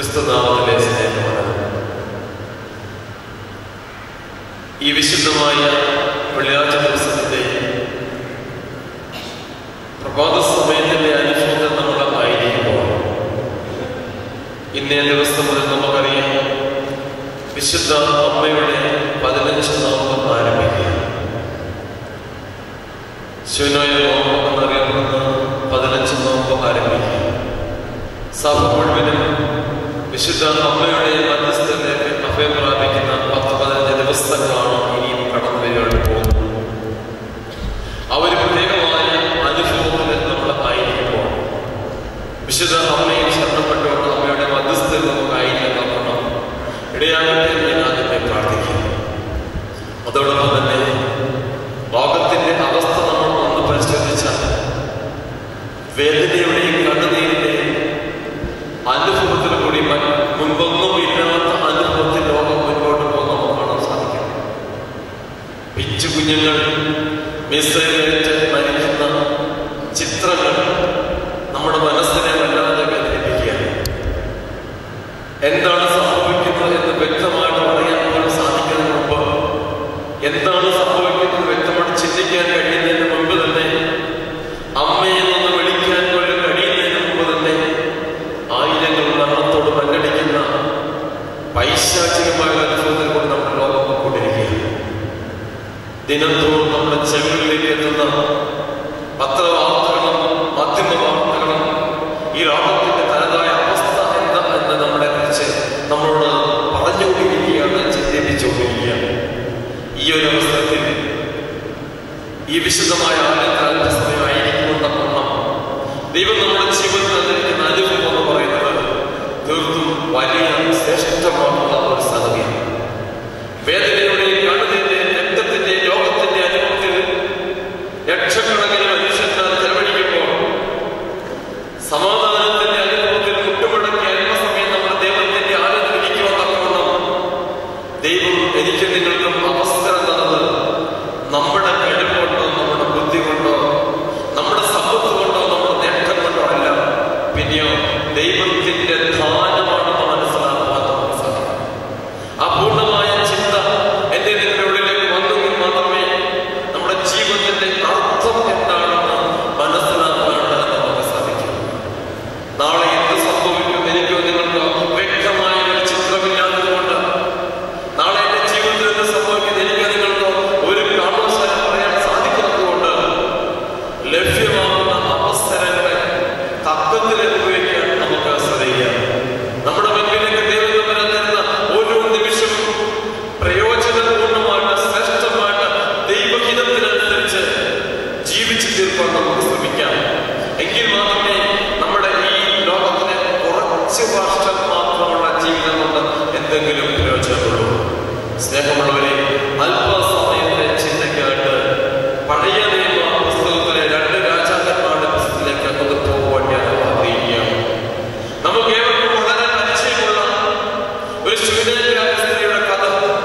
ക്രിസ്തുനാമത്തിലെ സ്നേഹമാണ് ഈ വിശുദ്ധമായ വെള്ളിയാഴ്ച ദിവസത്തിന്റെ പ്രഭാത സമയത്തിന്റെ അനുഭവത്തിൽ നമ്മൾ ആയിരിക്കുമ്പോൾ ഇന്നേ ദിവസം മുതൽ നമുക്കറിയാം വിശുദ്ധ അമ്മയുടെ പതിനഞ്ച് നോമ്പ് ആരംഭിക്കുക ശിവനോയ നോമ്പ് എന്നറിയപ്പെടുന്ന പതിനഞ്ച് നോമ്പ് ആരംഭിക്കുക സഭ മുഴുവനും വിശുദ്ധ അമ്മയുടെ മധ്യസ്ഥതയിലേക്ക് അഭയം പ്രാപിക്കുന്ന പത്ത് പതിനഞ്ച് ദിവസങ്ങളാണ് ഇനിയും കടന്നു വരികയാണ് പോകുന്നത് ആ ഒരു പ്രത്യേകമായ അനുഭവത്തിൽ നമ്മൾ ആയിരിക്കുമ്പോൾ വിശുദ്ധ അമ്മയെ ശരണപ്പെട്ടുകൊണ്ട് അമ്മയുടെ മധ്യസ്ഥതയിൽ നമുക്കായിരിക്കാൻ നോക്കണം ഇടയാകട്ടെ എന്ന് ഞാൻ ആദ്യമേ പ്രാർത്ഥിക്കുന്നു അതോടൊപ്പം തന്നെ ലോകത്തിന്റെ അവസ്ഥ നമ്മൾ ഒന്ന് പരിശോധിച്ചാൽ വേദനയുടെയും കണ്ണുനീരിന്റെയും അനുഭവത്തിൽ കൂടി മ- മുമ്പൊന്നും ഇല്ലാത്ത അനുഭവത്തിൽ ലോകം മുൻപോട്ട് പോകുന്ന നമുക്ക് കാണാൻ സാധിക്കും പിച്ചു കുഞ്ഞുങ്ങൾ മിസൈലേറ്റ് മരിക്കുന്ന ചിത്രങ്ങൾ നമ്മുടെ മനസ്സിനെ വല്ലാതെ വേദനിപ്പിക്കുകയാണ് എന്താണ് സംഭവിക്കുന്നത് എന്ന് വ്യക്തമായിട്ട് പറയാൻ പോലും സാധിക്കുന്നതിന് മുമ്പ് എന്താണ് സംഭവിക്കുന്നത് വ്യക്തമായിട്ട് ചിന്തിക്കാൻ കഴിയുന്നതിന് മുമ്പ് തന്നെ അമ്മയെ നിന്ന് വിളിക്കാൻ പോലും കഴിയുന്നതിന് മുമ്പ് തന്നെ ആയിരങ്ങൾ മരണത്തോട് മല്ലടിക്കുന്ന പൈശാചികമായ അനുഭവത്തിൽ കൂടി നമ്മുടെ ലോകം പോയിക്കൊണ്ടിരിക്കുകയാണ് ദിനംതോറും നമ്മുടെ ചെവികളിലേക്ക് എത്തുന്ന പത്രവാർത്തകളും മാധ്യമ വാർത്തകളും ഈ ലോകത്തിന്റെ തനതായ അവസ്ഥ എന്താ എന്ന് നമ്മളെ കുറിച്ച് നമ്മളോട് പറഞ്ഞുകൊണ്ടിരിക്കുകയാണ് ചിന്തിപ്പിച്ചുകൊണ്ടിരിക്കുകയാണ് ഈ ഒരു അവസരത്തിൽ ഈ വിശുദ്ധമായ ആലയത്തിൽ അല്പസമയമായിരിക്കുമെന്നോണം ദൈവം നമ്മുടെ ജീവിതത്തിൽ നൽകുന്ന അനുഭവം എന്ന് പറയുന്നത് തീർത്തും വലിയ ശ്രേഷ്ഠമായിട്ടുള്ള ഒരു സംഗതിയാണ് വേദനയുടെയും കണ്ണുനീരിന്റെയും രക്തത്തിന്റെയും രോഗത്തിന്റെ അനുഭവത്തിൽ ലക്ഷക്കണക്കിന് മനുഷ്യന്മാർ ചെലവഴിക്കുമ്പോൾ സമാധാനത്തിന്റെ അനുഭവത്തിൽ മുട്ടുമുടക്കി അല്പസമയം നമ്മുടെ ദൈവത്തിന്റെ ആലയത്തിൽ ഇരിക്കുവാൻ തക്കവണ്ണം ദൈവം എനിക്ക് നിങ്ങൾക്കും അവസരം തന്നത് നമ്മുടെ കഴിവുകൊണ്ടോ നമ്മുടെ ബുദ്ധി കൊണ്ടോ നമ്മുടെ സമ്പത്ത് കൊണ്ടോ നമ്മുടെ നേട്ടം കൊണ്ടോ അല്ല പിന്നെയോ ദൈവത്തിന്റെ ദാനമാണെന്ന് മനസ്സിലാക്കുവാൻ നമുക്ക് സാധിക്കും ആ പൂർണ്ണമായ ചിന്ത എന്റെ നിങ്ങളുടെ ഉള്ളിലേക്ക് വന്നെങ്കിൽ മാത്രമേ നമ്മുടെ ജീവിതത്തിന്റെ അർത്ഥം എന്താണെന്ന് മനസ്സിലാക്കാനാണ് നമുക്ക് സാധിക്കും നാളെ എന്ത് സംഭവിക്കും എനിക്കോ നിങ്ങൾക്ക് വ്യക്തമായ ഒരു ചിത്രമില്ലാത്തതുകൊണ്ട് നാളെ എന്റെ ജീവിതത്തിൽ എന്ത് സംഭവിക്കും എനിക്ക് നിങ്ങൾക്ക് ഒരു കാരണവശാലും പറയാൻ സാധിക്കാത്തതുകൊണ്ട് ലഭ്യമാകുന്ന അവസരങ്ങളെ തത്വത്തിൽ ഉപയോഗിക്കാൻ നമുക്ക് ശ്രദ്ധിക്കാം നമ്മുടെ മുൻപിലേക്ക് ദൈവം തമ്പുരാൻ തരുന്ന ഓരോ നിമിഷവും പ്രയോജനപൂർണ്ണമായിട്ട് ശ്രേഷ്ഠമായിട്ട് ദൈവഹിതത്തിനനുസരിച്ച് ജീവിച്ചു തീർക്കാൻ നമുക്ക് ശ്രമിക്കാം എങ്കിൽ മാത്രമേ നമ്മുടെ ഈ ലോകത്തിന് കുറച്ച് വർഷം മാത്രമുള്ള ജീവിതം കൊണ്ട് എന്തെങ്കിലും പ്രയോജനമുള്ളൂ സ്നേഹമുള്ളവരെ അല്പസമയത്തെ ചിന്തയ്ക്കായിട്ട് പഴയ നിയമ പുസ്തകത്തിലെ രണ്ട് രാജാക്കന്മാരുടെ പുസ്തകത്തിലേക്ക് ഒന്ന് പോകുവാൻ ഞാൻ ആഗ്രഹിക്കുകയാണ് നമുക്ക് ഏവർക്കും വളരെ പരിചയമുള്ള ഒരു ശൂന്യസ്ത്രീയുടെ കഥ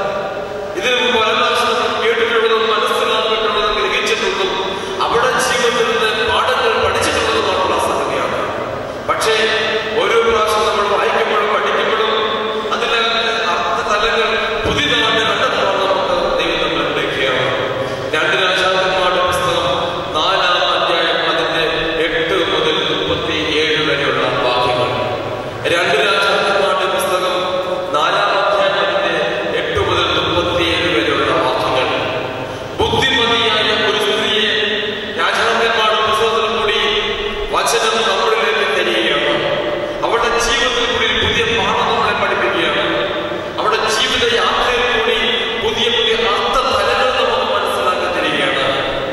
ഇതിനു മുമ്പ് പല പ്രാവശ്യം നമ്മൾ കേട്ടിട്ടുള്ളതും മനസ്സിലാക്കിയിട്ടുള്ളതും ഗ്രഹിച്ചിട്ടുള്ളതും അവിടെ ജീവിതത്തിൽ നിന്ന് പാഠങ്ങൾ പഠിച്ചിട്ടുള്ളതുമായിട്ടുള്ള സംഗതിയാണ് പക്ഷേ ഓരോ പ്രാവശ്യം നമ്മൾ വായിക്കുമ്പോഴും പഠിക്കുമ്പോഴും അതിലെ അർത്ഥതലങ്ങൾ പുതിയതായിട്ട് കണ്ടെത്തുവാൻ നമുക്ക് ദൈവം നമ്മൾ വിളിക്കുകയാണ് രണ്ട് രാജാക്കന്മാരുടെ പുസ്തകം നാലാം അധ്യായം അതിന്റെ എട്ട് മുതൽ മുപ്പത്തി ഏഴ് വരെയുള്ള വാക്യങ്ങൾ രണ്ട് രാജാക്കന്മാരുടെ പുസ്തകം നാലാം അധ്യായം അതിന്റെ എട്ട് മുതൽ മുപ്പത്തിയേഴ് വരെയുള്ള വാക്യങ്ങൾ ബുദ്ധിമതിയായ ഒരു സ്ത്രീയെ രാജാക്കന്മാരുടെ പുസ്തകത്തിൽ കൂടി വചനം നമ്മളിലേക്ക് തരികയാണ് അവരുടെ ജീവിതത്തിൽ കൂടി ഒരു പുതിയ പാഠം നമ്മളെ പഠിപ്പിക്കുകയാണ് അവരുടെ ജീവിത യാത്രയിൽ കൂടി പുതിയ പുതിയ അർത്ഥ തലങ്ങൾ നമുക്ക് മനസ്സിലാക്കി തരികയാണ്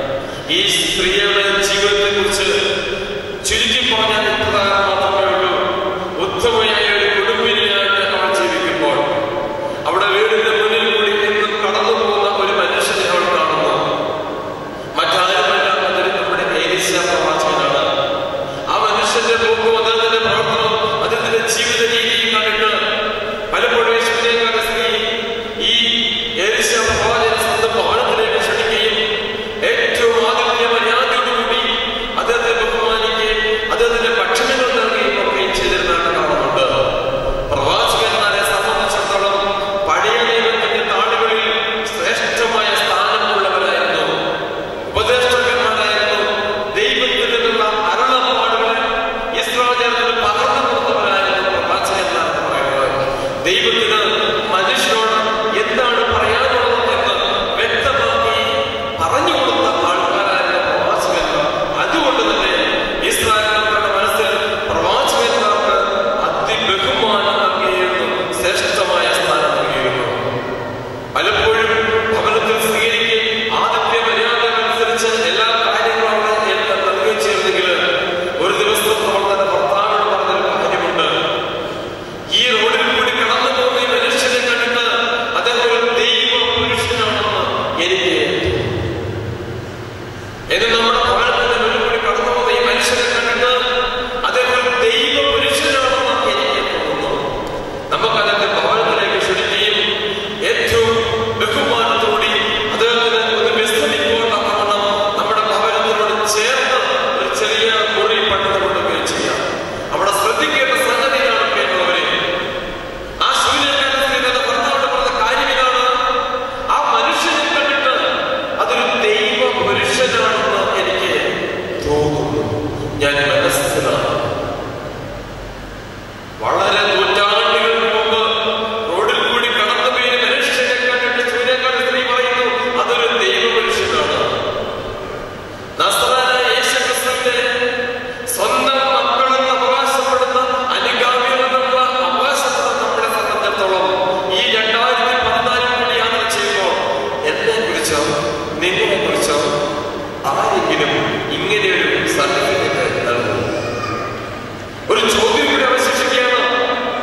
ഈ സ്ത്രീയുടെ ജീവിതത്തെ കുറിച്ച് ചുരുക്കി പറഞ്ഞാൽ ഇപ്രകാരം മാത്രമേ ഉള്ളൂ ഉത്തമയായ ദൈവത്തിന് മനുഷ്യനോട് എന്താണ് പറയാനുള്ളത് എന്ന് വ്യക്തമാക്കി പറഞ്ഞു കൊടുത്ത ആൾക്കാരായിരുന്നു പ്രവാചകന്മാർ അതുകൊണ്ട് തന്നെ ഇസ്രായേൽക്കാരുടെ മനസ്സിൽ പ്രവാചകന്മാർക്ക് അതിബഹുമാനം നൽകിയിരുന്നു ശ്രേഷ്ഠമായ സ്ഥാനം നൽകിയിരുന്നു പലപ്പോഴും ഭവനത്തിൽ സ്വീകരിക്കുകയും ആദ്യത്തെ മര്യാദ അനുസരിച്ച് എല്ലാ കാര്യങ്ങളും അവിടെ എല്ലാം നൽകുകയും ചെയ്യുന്നെങ്കിൽ ഒരു ദിവസം നമ്മൾ തന്നെ ഭർത്താവിനോട് പറഞ്ഞൊരു കാര്യമുണ്ട് ഈ റോഡിൽ കൂടി കടന്നു പോകുന്ന ഈ മനുഷ്യനെ കണ്ടിട്ട് അദ്ദേഹം ഒരു ദൈവ പുരുഷനാണെന്ന് എനിക്ക് എന്ന് നമ്മുടെ ഭവനത്തിന്റെ മുന്നിൽ കൂടി കടന്നു പോകുന്ന ഈ മനുഷ്യനെ കണ്ടിട്ട് അദ്ദേഹം ഒരു ദൈവ പുരുഷനാണെന്ന് എനിക്ക് തോന്നുന്നു നമുക്ക് അദ്ദേഹത്തെ ഭവനത്തിലേക്ക് ക്ഷണിക്കുകയും ഏറ്റവും ബഹുമാനത്തോടെ അദ്ദേഹത്തിന് ഒന്ന് വിസ്തരിക്കുവാൻ തക്കവണ്ണം നമ്മുടെ ഭവനത്തിനോട് ചേർന്ന് ഒരു ചെറിയ മുറി പണിത് കൊടുക്കുകയും ചെയ്യാം അവിടെ ശ്രദ്ധിക്കേണ്ട സംഗതിയാണ് പ്രിയമുള്ളവരെ ആ ശൂന്യക്കാരത്തിന്റെ ഭർത്താവിന്റെ പറഞ്ഞ കാര്യം ഇതാണ് ആ മനുഷ്യനെ കണ്ടിട്ട് അതൊരു ദൈവ പുരുഷനാണെന്ന് എനിക്ക് തോന്നുന്നു ഞാൻ മനസ്സിലാണ് വളരെ നൂറ്റാണ്ടുകൾക്ക് മുമ്പ് റോഡിൽ കൂടി കടന്നു പോയ മനുഷ്യനെ കണ്ടിട്ട് സൂര്യക്കാട് സ്ത്രീ പറയുന്നു അതൊരു ദൈവ മനുഷ്യനാണ് നസ്രായ യേശുക്രിസ്തുവിന്റെ സ്വന്തം മക്കളെന്ന് അവകാശപ്പെടുന്ന അനുഗാമികളെന്നുള്ള അവകാശപ്പെടുന്ന നമ്മളെ സംബന്ധിച്ചിടത്തോളം ഈ രണ്ടായിരത്തി പതിനാലിൽ കൂടി യാത്ര ചെയ്യുമ്പോൾ എന്നെ കുറിച്ചോ നിങ്ങളെ കുറിച്ചോ ആരെങ്കിലും ഇങ്ങനെയൊരു സർട്ടിഫിക്കറ്റ് നൽകുന്നു ഒരു ചോദ്യം കൂടി അവശേഷിക്കുകയാണ്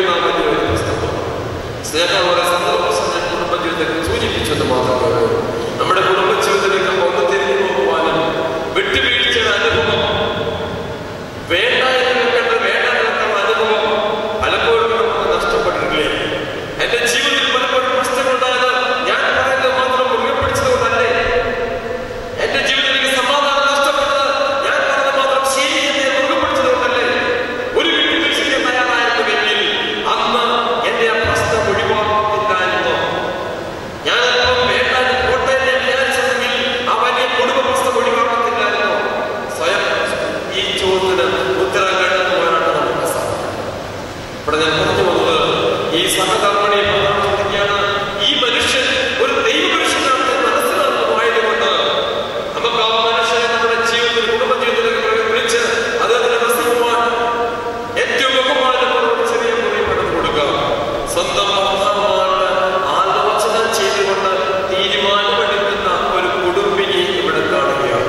ഉപയോഗിക്കുന്ന വലിയൊരു പുസ്തകമാണ് സ്നേഹമുള്ള സന്തോഷം ഞാൻ കുടുംബജീവിതത്തിൽ സൂചിപ്പിച്ചത് മാത്രമേ ഉള്ളൂ നമ്മുടെ കുടുംബജീവിതത്തിലേക്ക് ഒന്ന് തിരിഞ്ഞു നോക്കുവാനും വിട്ടുവീഴ്ചയുടെ അനുഭവം വേണ്ട എന്ന് വെക്കേണ്ട വേണ്ട എന്ന് അനുഭവം പലപ്പോഴും നമുക്ക് നഷ്ടപ്പെട്ടിട്ടില്ലേ എന്റെ ജീവിതത്തിൽ പലപ്പോഴും പ്രശ്നങ്ങളുണ്ടായത് ഞാൻ പറയുന്നത് മാത്രം മുറുകെ പിടിച്ചതുകൊണ്ടല്ലേ എന്റെ ജീവിതത്തിൽ എനിക്ക് സമാധാനം നഷ്ടപ്പെട്ടത് ഞാൻ പറഞ്ഞത് മാത്രം ശരി എന്ന് ഞാൻ മുറുകെ പിടിച്ചതുകൊണ്ടല്ലേ ഒരു വിട്ടുവീഴ്ചയ്ക്ക് തയ്യാറായിരുന്നുവെങ്കിൽ അന്ന് എന്റെ ആ പ്രശ്നം ഒഴിവാക്കില്ലായിരുന്നു ഞാൻ അല്പം വേണ്ട എന്ന് കോട്ടയം ഞാൻ വിചാരിച്ചെങ്കിൽ ആ വലിയ കുടുംബ പ്രശ്നം ഒഴിവാക്കത്തില്ലായിരുന്നു സ്വയം ഈ ചോദ്യത്തിന് ഉത്തരം കണ്ടെത്തുവാനാണ് നമുക്ക് സാധിക്കും ഇവിടെ ഞാൻ പറഞ്ഞു വന്നത് ഈ സഹധർമ്മണി പ്രധാനമാണ് ഈ മനുഷ്യൻ ഒരു ദൈവമനുഷ്യനാണ് മനസ്സിലാക്കുമായതുകൊണ്ട് നമുക്ക് ആ മനുഷ്യനെ നമ്മുടെ ജീവിതത്തിൽ കുടുംബ ജീവിതത്തിലേക്ക് വിളിച്ച് അദ്ദേഹത്തിന് വസിക്കുവാൻ ഏറ്റവും ബഹുമാനത്തോട് ചെറിയ മുറി പണം കൊടുക്കുക സ്വന്തം ഭർത്താവുമായിട്ട് ആലോചന ചെയ്തുകൊണ്ട് തീരുമാനമെടുക്കുന്ന ഒരു കുടുംബിനെ ഇവിടെ കാണുകയാണ്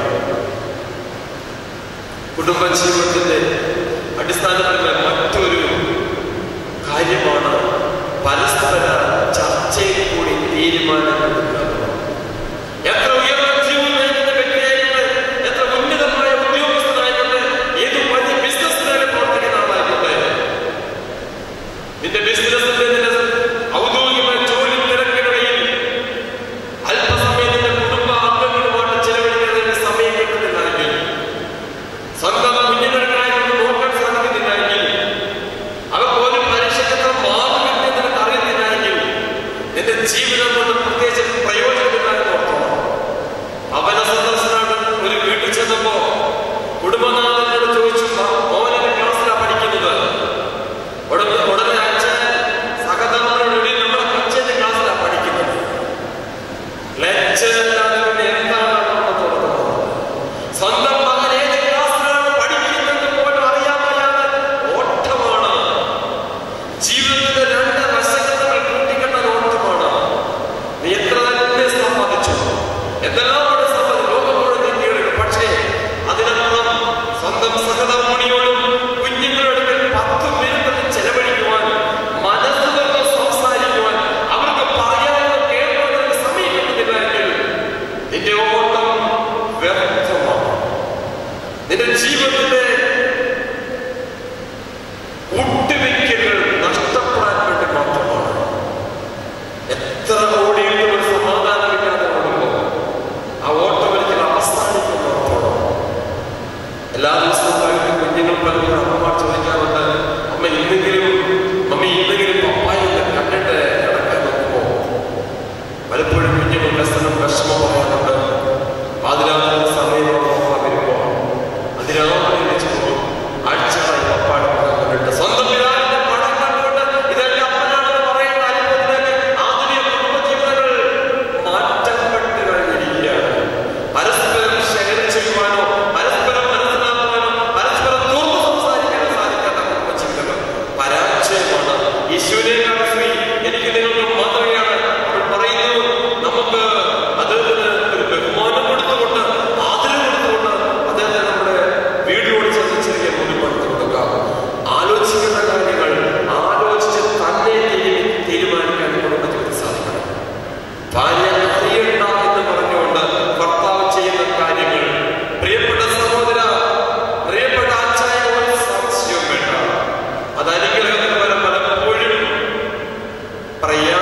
കുടുംബ ജീവിതത്തിന്റെ അടിസ്ഥാനത്തിലുള്ള മറ്റൊരു കാര്യമാണ് പരസ്പര ചർച്ചയിൽ കൂടി തീരുമാനമെടുക്കുക എത്ര ഉയർന്ന ജീവിതം നയിക്കുന്ന വ്യക്തിയായിക്കോട്ടെ എത്ര ഉന്നതമായ ഉദ്യോഗസ്ഥനായിക്കോട്ടെ ഏത് വലിയ ബിസിനസ്സിനായാലും പ്രവർത്തിക്കുന്ന ആളായിക്കോട്ടെ നിന്റെ ബിസിനസിന്റെ നിന്റെ ഔദ്യോഗികമായ ജോലി തിരക്കിനിടയിൽ അല്പസമയം നിന്റെ കുടുംബ അംഗങ്ങളുമായിട്ട് ചെലവഴിക്കുന്നതിന് സമയം കിട്ടുന്നില്ലെങ്കിൽ സ്വന്തം കുഞ്ഞുങ്ങൾക്കായി ഒന്ന് നോക്കാൻ സാധിക്കുന്നില്ലെങ്കിൽ അവർക്ക് ഒരു പരീക്ഷയ്ക്ക് മാർക്ക് കിട്ടുന്നതിന് അറിയുന്നില്ലെങ്കിൽ നിന്റെ ജീവിതം കൊണ്ട് പ്രത്യേകിച്ച് പ്രയോജനമില്ലാതെ ഓർക്കണം അവന സന്ദർശനാണ് ഒരു വീട്ടിൽ ചെന്നപ്പോ കുടുംബനാഥനോട് ചോദിച്ചു മോനെ ക്ലാസ്സിലാണ് പഠിക്കുന്നത് ഉടനെ ഉടനെ അച്ഛൻ സഹധർമ്മനോട് നമ്മുടെ അച്ഛന്റെ ക്ലാസ്സിലാണ് പഠിക്കുന്നത് ലെക്ചറില്ലാതെ പിന്നെ എന്താണ് നമ്മൾ തുറന്നത് സ്വന്തം മകൻ ഏത് ക്ലാസ്സിലാണ് പഠിക്കുന്നത് പോലും അറിയാൻ വയ്യാതെ ഓട്ടമാണ് ജീവിതത്തിന്റെ രണ്ട് വശങ്ങൾ കൂട്ടിക്കേണ്ട ഒരു ഓട്ടമാണ് നീ എത്ര തന്നെ സമ്പാദിച്ചു എന്തെല്ലാം കൊണ്ട് സമ്പാദിച്ചു ലോകം മുഴുവൻ നീ കീഴടക്കും പക്ഷേ അതിനപ്പുറം സ്വന്തം സഹധർമ്മിണിയോടും കുഞ്ഞുങ്ങളോടും പത്ത് മിനിറ്റ് ചെലവഴിക്കുവാൻ മനസ്സുകൊണ്ട് സംസാരിക്കുവാൻ അവർക്ക് പറയാനോ കേൾക്കാനോ സമയം കിട്ടുന്നില്ലെങ്കിൽ നിന്റെ ഓട്ടം വ്യർത്ഥമാണ് നിന്റെ ജീവിതത്തിന്റെ കൂട്ടുവെക്കലുകൾ നഷ്ടപ്പെടാൻ വേണ്ടി മാത്രമാണ് എത്ര ഓടിയിട്ട് ഒരു സമാധാനമില്ലാതെ ഓടുമ്പോ ആ ഓട്ടം ഒരിക്കലും അവസാനിക്കുന്ന ഓട്ടമാണ് എല്ലാ ദിവസവും വൈകിട്ട് കുഞ്ഞുങ്ങൾ പലപ്പോഴും അമ്മ ചോദിക്കാറുണ്ട് അമ്മ ഇന്നെങ്കിലും മമ്മി ഇന്നെങ്കിലും പപ്പായി ഒന്ന് കണ്ടിട്ട് കിടക്കാൻ നോക്കുമോ പലപ്പോഴും കുഞ്ഞുങ്ങൾ വ്യസനം വിഷമം പറയാറുണ്ട് പാതിരാത്രി സമയത്തോളം വരുമ്പോൾ അതിരാവിലെ വിളിച്ചു പോകും ആഴ്ചകളായി പപ്പാട് കണ്ടിട്ട് സ്വന്തം പിതാവിന്റെ പടം കണ്ടുകൊണ്ട് ഇതെല്ലാം അപ്പനാണെന്ന് പറയുന്ന അനുഭവത്തിലേക്ക് ആധുനിക കുടുംബ ജീവിതങ്ങൾ മാറ്റപ്പെട്ട് കഴിഞ്ഞിരിക്കുകയാണ് പരസ്പരം ഷെയർ ചെയ്യുവാനോ പരസ്പരം മനസ്സിലാക്കുവാനോ പരസ്പരം തുറന്നു സംസാരിക്കാനോ സാധിക്കാത്ത കുടുംബ ജീവിതങ്ങൾ പരാജയമാണ് യേശുവിനേക്കാൾ സ്ത്രീ എനിക്ക് നിങ്ങൾക്ക് മാതൃകയാണ് അവൾ പറയുന്നു നമുക്ക് അദ്ദേഹത്തിന് ഒരു ബഹുമാനം കൊടുത്തുകൊണ്ട് ആദരം കൊടുത്തുകൊണ്ട് അദ്ദേഹത്തെ നമ്മുടെ വീടിനോട് ചെന്ന് ചെറിയ മുറിപ്പെടുത്തി കൊടുക്കാം ആലോചിക്കുന്ന കാര്യങ്ങൾ ആലോചിച്ച് തന്നെ തീരു- തീരുമാനിക്കാൻ കുടുംബജീവിതത്തിൽ സാധിക്കണം ഭാര്യ അറിയണ്ട എന്ന് പറഞ്ഞുകൊണ്ട് ഭർത്താവ് ചെയ്യുന്ന കാര്യങ്ങൾ പ്രിയപ്പെട്ട സഹോദര പ്രിയപ്പെട്ട അച്ചായ ഒരു സംശയവും വേണ്ട അത് അനുഗ്രഹത്തിന് പല പലപ്പോഴും പ്രയാ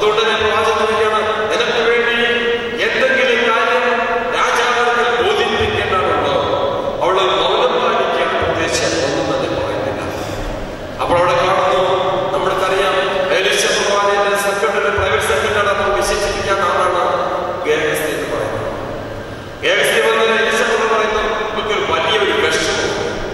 അതുകൊണ്ട് തന്നെ പ്രവാചകൻ പറയുകയാണ് നിനക്ക് വേണ്ടി എന്തെങ്കിലും കാര്യം രാജാവിനെ ബോധിപ്പിക്കേണ്ടതുണ്ടോ അവള് മൗനം പാലിക്കാൻ ഉദ്ദേശിച്ച ഒന്നും തന്നെ പറയുന്നില്ല അപ്പോൾ അവിടെ കാണുന്നു നമ്മൾക്കറിയാം എലിശ പ്രവാചകന്റെ സെക്രട്ടറി പ്രൈവറ്റ് സെക്രട്ടറി നമ്മൾ വിശേഷിപ്പിക്കാൻ ആളാണ് ഗേഹസ്തി എന്ന് പറയുന്നത് ഗേഹസ്തി വന്നത് എലിശ എന്ന് പറയുന്നത് നമുക്ക് ഒരു വലിയൊരു വിഷമം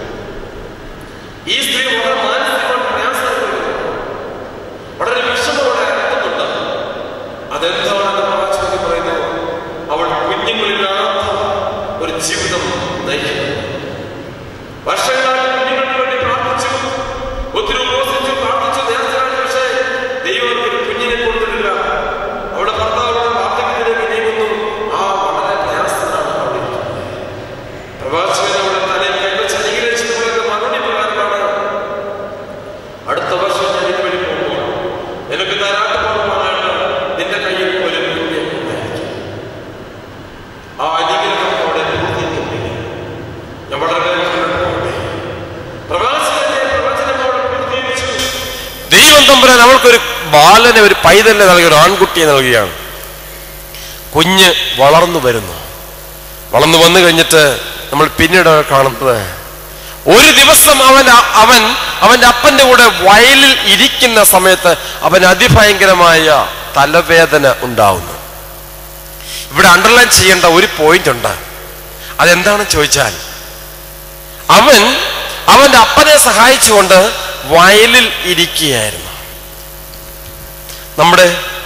ഈ സ്ത്രീ വളരെ മാനസികമായിട്ട് പ്രയാസം അനുഭവിക്കുന്നു. വളരെ വിഷമത്തോടെ അകത്തുന്നുണ്ട് അതെന്താണെന്ന് പ്രവാചകൻ പറയുന്നു അവൾ കുഞ്ഞുങ്ങളില്ലാത്ത ഒരു ജീവിതം നയിക്കുന്നു വർഷങ്ങളായിട്ട് കുഞ്ഞുങ്ങൾക്ക് വേണ്ടി പ്രാർത്ഥിച്ചു ഒത്തിരി ഉപവസിച്ചു പ്രാർത്ഥിച്ചു നേരത്തെ പക്ഷേ ദൈവം ഒരു കുഞ്ഞിനെ കൊടുത്തിട്ടില്ല അവിടെ ഭർത്താവോട് വാർദ്ധക്യത്തിലേക്ക് നീങ്ങുന്നു ആ വളരെ പ്രയാസത്തിലാണ് അവിടെ ഇരിക്കുന്നത്. പ്രവാചകൻ അവിടെ തലയിൽ കൈവച്ച് അനുഗ്രഹിച്ചത് പറയുന്ന മറുപടി പ്രകാരമാണ് അടുത്ത വർഷം ഞാൻ ഇതുവഴി പോകുമ്പോൾ നിനക്ക് താരാട്ട് പോകുവാനായിട്ട് നിന്റെ കയ്യിൽ ഒരു കുഞ്ഞ് ഉണ്ടായിരിക്കും ആ അനുഗ്രഹം അവിടെ പൂർത്തീകരിക്കുന്നില്ല ഞാൻ വളരെ വേഗത്തിൽ പോകട്ടെ പ്രവാചകന്റെ പ്രവചനം അവിടെ പൂർത്തീകരിച്ചു ദൈവം തമ്പുരാൻ അവൾക്കൊരു ബാലനെ ഒരു പൈതലിനെ നൽകി ഒരു ആൺകുട്ടിയെ നൽകുകയാണ് കുഞ്ഞ് വളർന്നു വരുന്നു വളർന്നു വന്നു കഴിഞ്ഞിട്ട് നമ്മൾ പിന്നീട് കാണുന്നത് ഒരു ദിവസം അവൻ അവൻ അവന്റെ അപ്പന്റെ കൂടെ വയലിൽ ഇരിക്കുന്ന സമയത്ത് അവൻ അതിഭയങ്കരമായ തലവേദന ഉണ്ടാവുന്നു ഇവിടെ അണ്ടർലൈൻ ചെയ്യേണ്ട ഒരു പോയിന്റ് ഉണ്ട് അതെന്താണെന്ന് ചോദിച്ചാൽ അവൻ അവന്റെ അപ്പനെ സഹായിച്ചുകൊണ്ട് വയലിൽ ഇരിക്കുകയായിരുന്നു നമ്മുടെ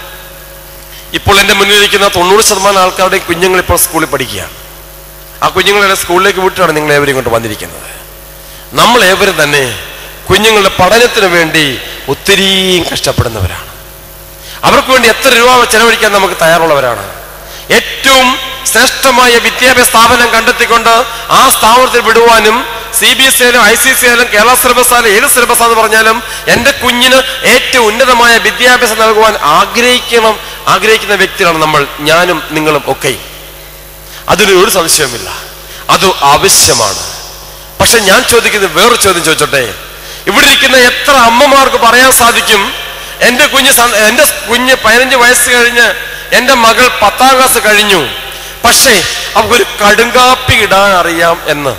ഇപ്പോൾ എൻ്റെ മുന്നിലിരിക്കുന്ന തൊണ്ണൂറ് ശതമാനം ആൾക്കാരുടെ കുഞ്ഞുങ്ങൾ ഇപ്പോൾ സ്കൂളിൽ പഠിക്കുകയാണ് ആ കുഞ്ഞുങ്ങളെ സ്കൂളിലേക്ക് വിട്ടാണ് നിങ്ങൾ ഏവരും കൊണ്ട് വന്നിരിക്കുന്നത് നമ്മൾ ഏവരും തന്നെ കുഞ്ഞുങ്ങളുടെ പഠനത്തിന് വേണ്ടി ഒത്തിരിയും കഷ്ടപ്പെടുന്നവരാണ് അവർക്ക് വേണ്ടി എത്ര രൂപ ചെലവഴിക്കാൻ നമുക്ക് തയ്യാറുള്ളവരാണ് ഏറ്റവും ശ്രേഷ്ഠമായ വിദ്യാഭ്യാസ സ്ഥാപനം കണ്ടെത്തിക്കൊണ്ട് ആ സ്ഥാപനത്തിൽ വിടുവാനും സി ബി എസ് ആയാലും ഐ സി സി ആയാലും കേരള സിലബസ് ആയാലും ഏത് സിലബസ് ആണെന്ന് പറഞ്ഞാലും എൻ്റെ കുഞ്ഞിന് ഏറ്റവും ഉന്നതമായ വിദ്യാഭ്യാസം നൽകുവാൻ ആഗ്രഹിക്കണം ആഗ്രഹിക്കുന്ന വ്യക്തികളാണ് നമ്മൾ ഞാനും നിങ്ങളും ഒക്കെയും അതിന് ഒരു സംശയവുമില്ല അത് ആവശ്യമാണ് പക്ഷെ ഞാൻ ചോദിക്കുന്നത് വേറൊരു ചോദ്യം ചോദിച്ചോട്ടെ ഇവിടെ ഇരിക്കുന്ന എത്ര അമ്മമാർക്ക് പറയാൻ സാധിക്കും എന്റെ കുഞ്ഞ് സ- എന്റെ കുഞ്ഞ് പതിനഞ്ച് വയസ്സ് കഴിഞ്ഞ് എന്റെ മകൾ പത്താം ക്ലാസ് കഴിഞ്ഞു പക്ഷേ അവക്കൊരു കടുങ്കാപ്പി ഇടാൻ അറിയാം എന്ന്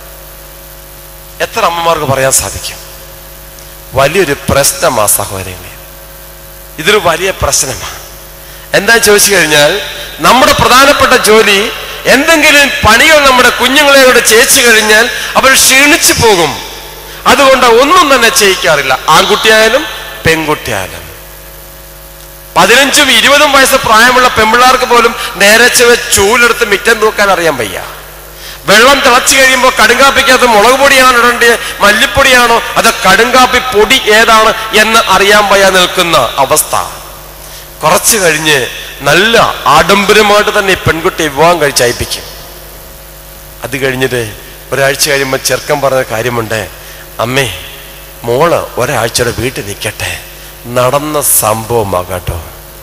എത്ര അമ്മമാർക്ക് പറയാൻ സാധിക്കും വലിയൊരു പ്രശ്നമാ സഹോദരങ്ങളെ ഇതൊരു വലിയ പ്രശ്നമാണ് എന്താ ചോദിച്ചു കഴിഞ്ഞാൽ നമ്മുടെ പ്രധാനപ്പെട്ട ജോലി എന്തെങ്കിലും പണികൾ നമ്മുടെ കുഞ്ഞുങ്ങളെ കൂടെ ചെയ്യിച്ചു കഴിഞ്ഞാൽ അവർ ക്ഷീണിച്ചു പോകും അതുകൊണ്ട് ഒന്നും തന്നെ ചെയ്യിക്കാറില്ല ആൺകുട്ടിയായാലും പെൺകുട്ടിയായാലും പതിനഞ്ചും ഇരുപതും വയസ്സ് പ്രായമുള്ള പെമ്പിള്ളാർക്ക് പോലും നേരച്ച് വെച്ച് ചൂലെടുത്ത് മിറ്റം തൂക്കാൻ അറിയാൻ വയ്യ വെള്ളം തിളച്ചു കഴിയുമ്പോൾ കടുങ്കാപ്പിക്കകത്ത് മുളക് പൊടിയാണോ ഇടേണ്ടത് മല്ലിപ്പൊടിയാണോ അത് കടുങ്കാപ്പി പൊടി ഏതാണ് എന്ന് അറിയാൻ വയ്യ നിൽക്കുന്ന അവസ്ഥ കുറച്ച് കഴിഞ്ഞ് നല്ല ആഡംബരമായിട്ട് തന്നെ ഈ പെൺകുട്ടിയെ വിവാഹം കഴിച്ചയപ്പിക്കും അത് കഴിഞ്ഞിട്ട് ഒരാഴ്ച കഴിയുമ്പോൾ ചെറുക്കൻ പറഞ്ഞ കാര്യമുണ്ട് അമ്മേ മോള് ഒരാഴ്ചയുടെ വീട്ടിൽ നിൽക്കട്ടെ നടന്ന സംഭവമാകട്ടോ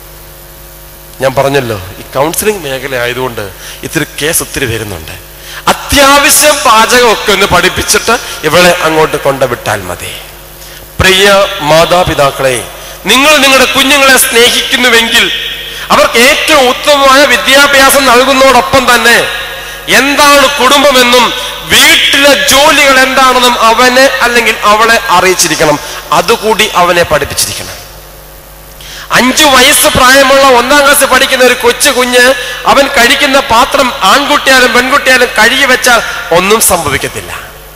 ഞാൻ പറഞ്ഞല്ലോ ഈ കൗൺസിലിംഗ് മേഖല ആയതുകൊണ്ട് ഇത്തിരി കേസ് ഒത്തിരി വരുന്നുണ്ട് അത്യാവശ്യം പാചകമൊക്കെ ഒന്ന് പഠിപ്പിച്ചിട്ട് ഇവളെ അങ്ങോട്ട് കൊണ്ടുവിട്ടാൽ മതി പ്രിയ മാതാപിതാക്കളെ നിങ്ങൾ നിങ്ങളുടെ കുഞ്ഞുങ്ങളെ സ്നേഹിക്കുന്നുവെങ്കിൽ അവർക്ക് ഏറ്റവും ഉത്തമമായ വിദ്യാഭ്യാസം നൽകുന്നതോടൊപ്പം തന്നെ എന്താണ് കുടുംബമെന്നും വീട്ടിലെ ജോലികൾ എന്താണെന്നും അവനെ അല്ലെങ്കിൽ അവളെ അറിയിച്ചിരിക്കണം അതുകൂടി അവനെ പഠിപ്പിച്ചിരിക്കണം അഞ്ചു വയസ്സ് പ്രായമുള്ള ഒന്നാം ക്ലാസ് പഠിക്കുന്ന ഒരു കൊച്ചു കുഞ്ഞ് അവൻ കഴിക്കുന്ന പാത്രം ആൺകുട്ടിയാലും പെൺകുട്ടിയാലും കഴുകി വെച്ചാൽ ഒന്നും സംഭവിക്കത്തില്ല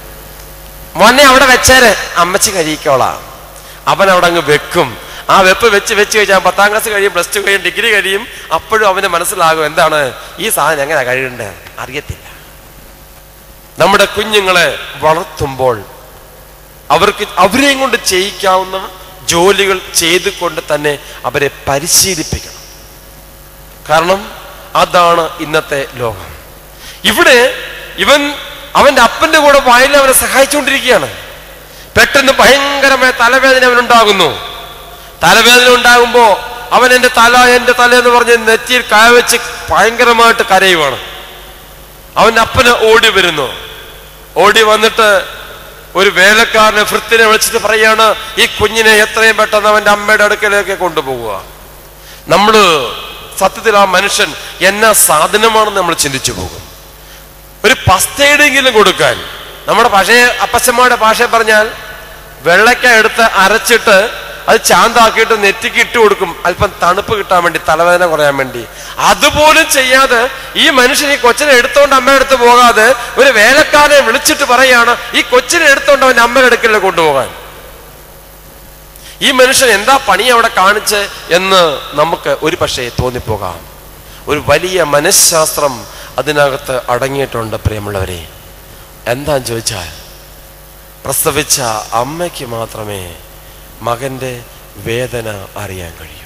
മോനെ അവിടെ വെച്ചേരെ അമ്മച്ചി കഴിക്കോളാം അവൻ അവിടെ അങ്ങ് വെക്കും ആ വെപ്പ് വെച്ച് വെച്ച് കഴിഞ്ഞാൽ പത്താം ക്ലാസ് കഴിയും പ്ലസ് ടു കഴിയും ഡിഗ്രി കഴിയും അപ്പോഴും അവന് മനസ്സിലാകും എന്താണ് ഈ സാധനം എങ്ങനെ കഴിയണ്ടേ അറിയത്തില്ല നമ്മുടെ കുഞ്ഞുങ്ങളെ വളർത്തുമ്പോൾ അവർക്ക് അവരെയും കൊണ്ട് ചെയ്യിക്കാവുന്ന ജോലികൾ ചെയ്തുകൊണ്ട് തന്നെ അവരെ പരിശീലിപ്പിക്കണം കാരണം അതാണ് ഇന്നത്തെ ലോകം ഇവിടെ ഇവൻ അവന്റെ അപ്പന്റെ കൂടെ വയലിൽ അവനെ സഹായിച്ചുകൊണ്ടിരിക്കുകയാണ് പെട്ടെന്ന് ഭയങ്കരമായ തലവേദന അവനുണ്ടാകുന്നു തലവേദന ഉണ്ടാകുമ്പോ അവൻ എന്റെ തല എന്റെ തല എന്ന് പറഞ്ഞ് നെറ്റിയിൽ കായവെച്ച് ഭയങ്കരമായിട്ട് കരയുവാണ് അവന്റെ അപ്പന് ഓടി വരുന്നു ഓടി വന്നിട്ട് ഒരു വേലക്കാരനെ ഭൃത്തിനെ വിളിച്ചിട്ട് പറയാണ് ഈ കുഞ്ഞിനെ എത്രയും പെട്ടെന്ന് അവന്റെ അമ്മയുടെ അടുക്കലേക്ക് കൊണ്ടുപോവുക നമ്മൾ സത്യത്തിൽ ആ മനുഷ്യൻ എന്നാ സാധനമാണെന്ന് നമ്മൾ ചിന്തിച്ചു പോകും ഒരു പസ്തയുടെയെങ്കിലും കൊടുക്കാൻ നമ്മുടെ പഴയ അപ്പച്ചന്മാരുടെ ഭാഷ പറഞ്ഞാൽ വെള്ളക്ക എടുത്ത് അരച്ചിട്ട് അത് ചാന്താക്കിയിട്ട് നെറ്റിക്ക് ഇട്ട് കൊടുക്കും അല്പം തണുപ്പ് കിട്ടാൻ വേണ്ടി തലവേദന കുറയാൻ വേണ്ടി അതുപോലും ചെയ്യാതെ ഈ മനുഷ്യൻ ഈ കൊച്ചിനെ എടുത്തോണ്ട് അമ്മയുടെ അടുത്ത് പോകാതെ ഒരു വേലക്കാരെ വിളിച്ചിട്ട് പറയാണ് ഈ കൊച്ചിനെ എടുത്തോണ്ട് അവന്റെ അമ്മയുടെ അടുക്കലേക്ക് കൊണ്ടുപോകാൻ ഈ മനുഷ്യൻ എന്താ പണി അവിടെ കാണിച്ച് എന്ന് നമുക്ക് ഒരു പക്ഷേ തോന്നിപ്പോകാം ഒരു വലിയ മനഃശാസ്ത്രം അതിനകത്ത് അടങ്ങിയിട്ടുണ്ട് പ്രിയമുള്ളവരെ എന്താന്ന് ചോദിച്ചാൽ പ്രസവിച്ച അമ്മയ്ക്ക് മാത്രമേ മകന്റെ വേദന അറിയാൻ കഴിയൂ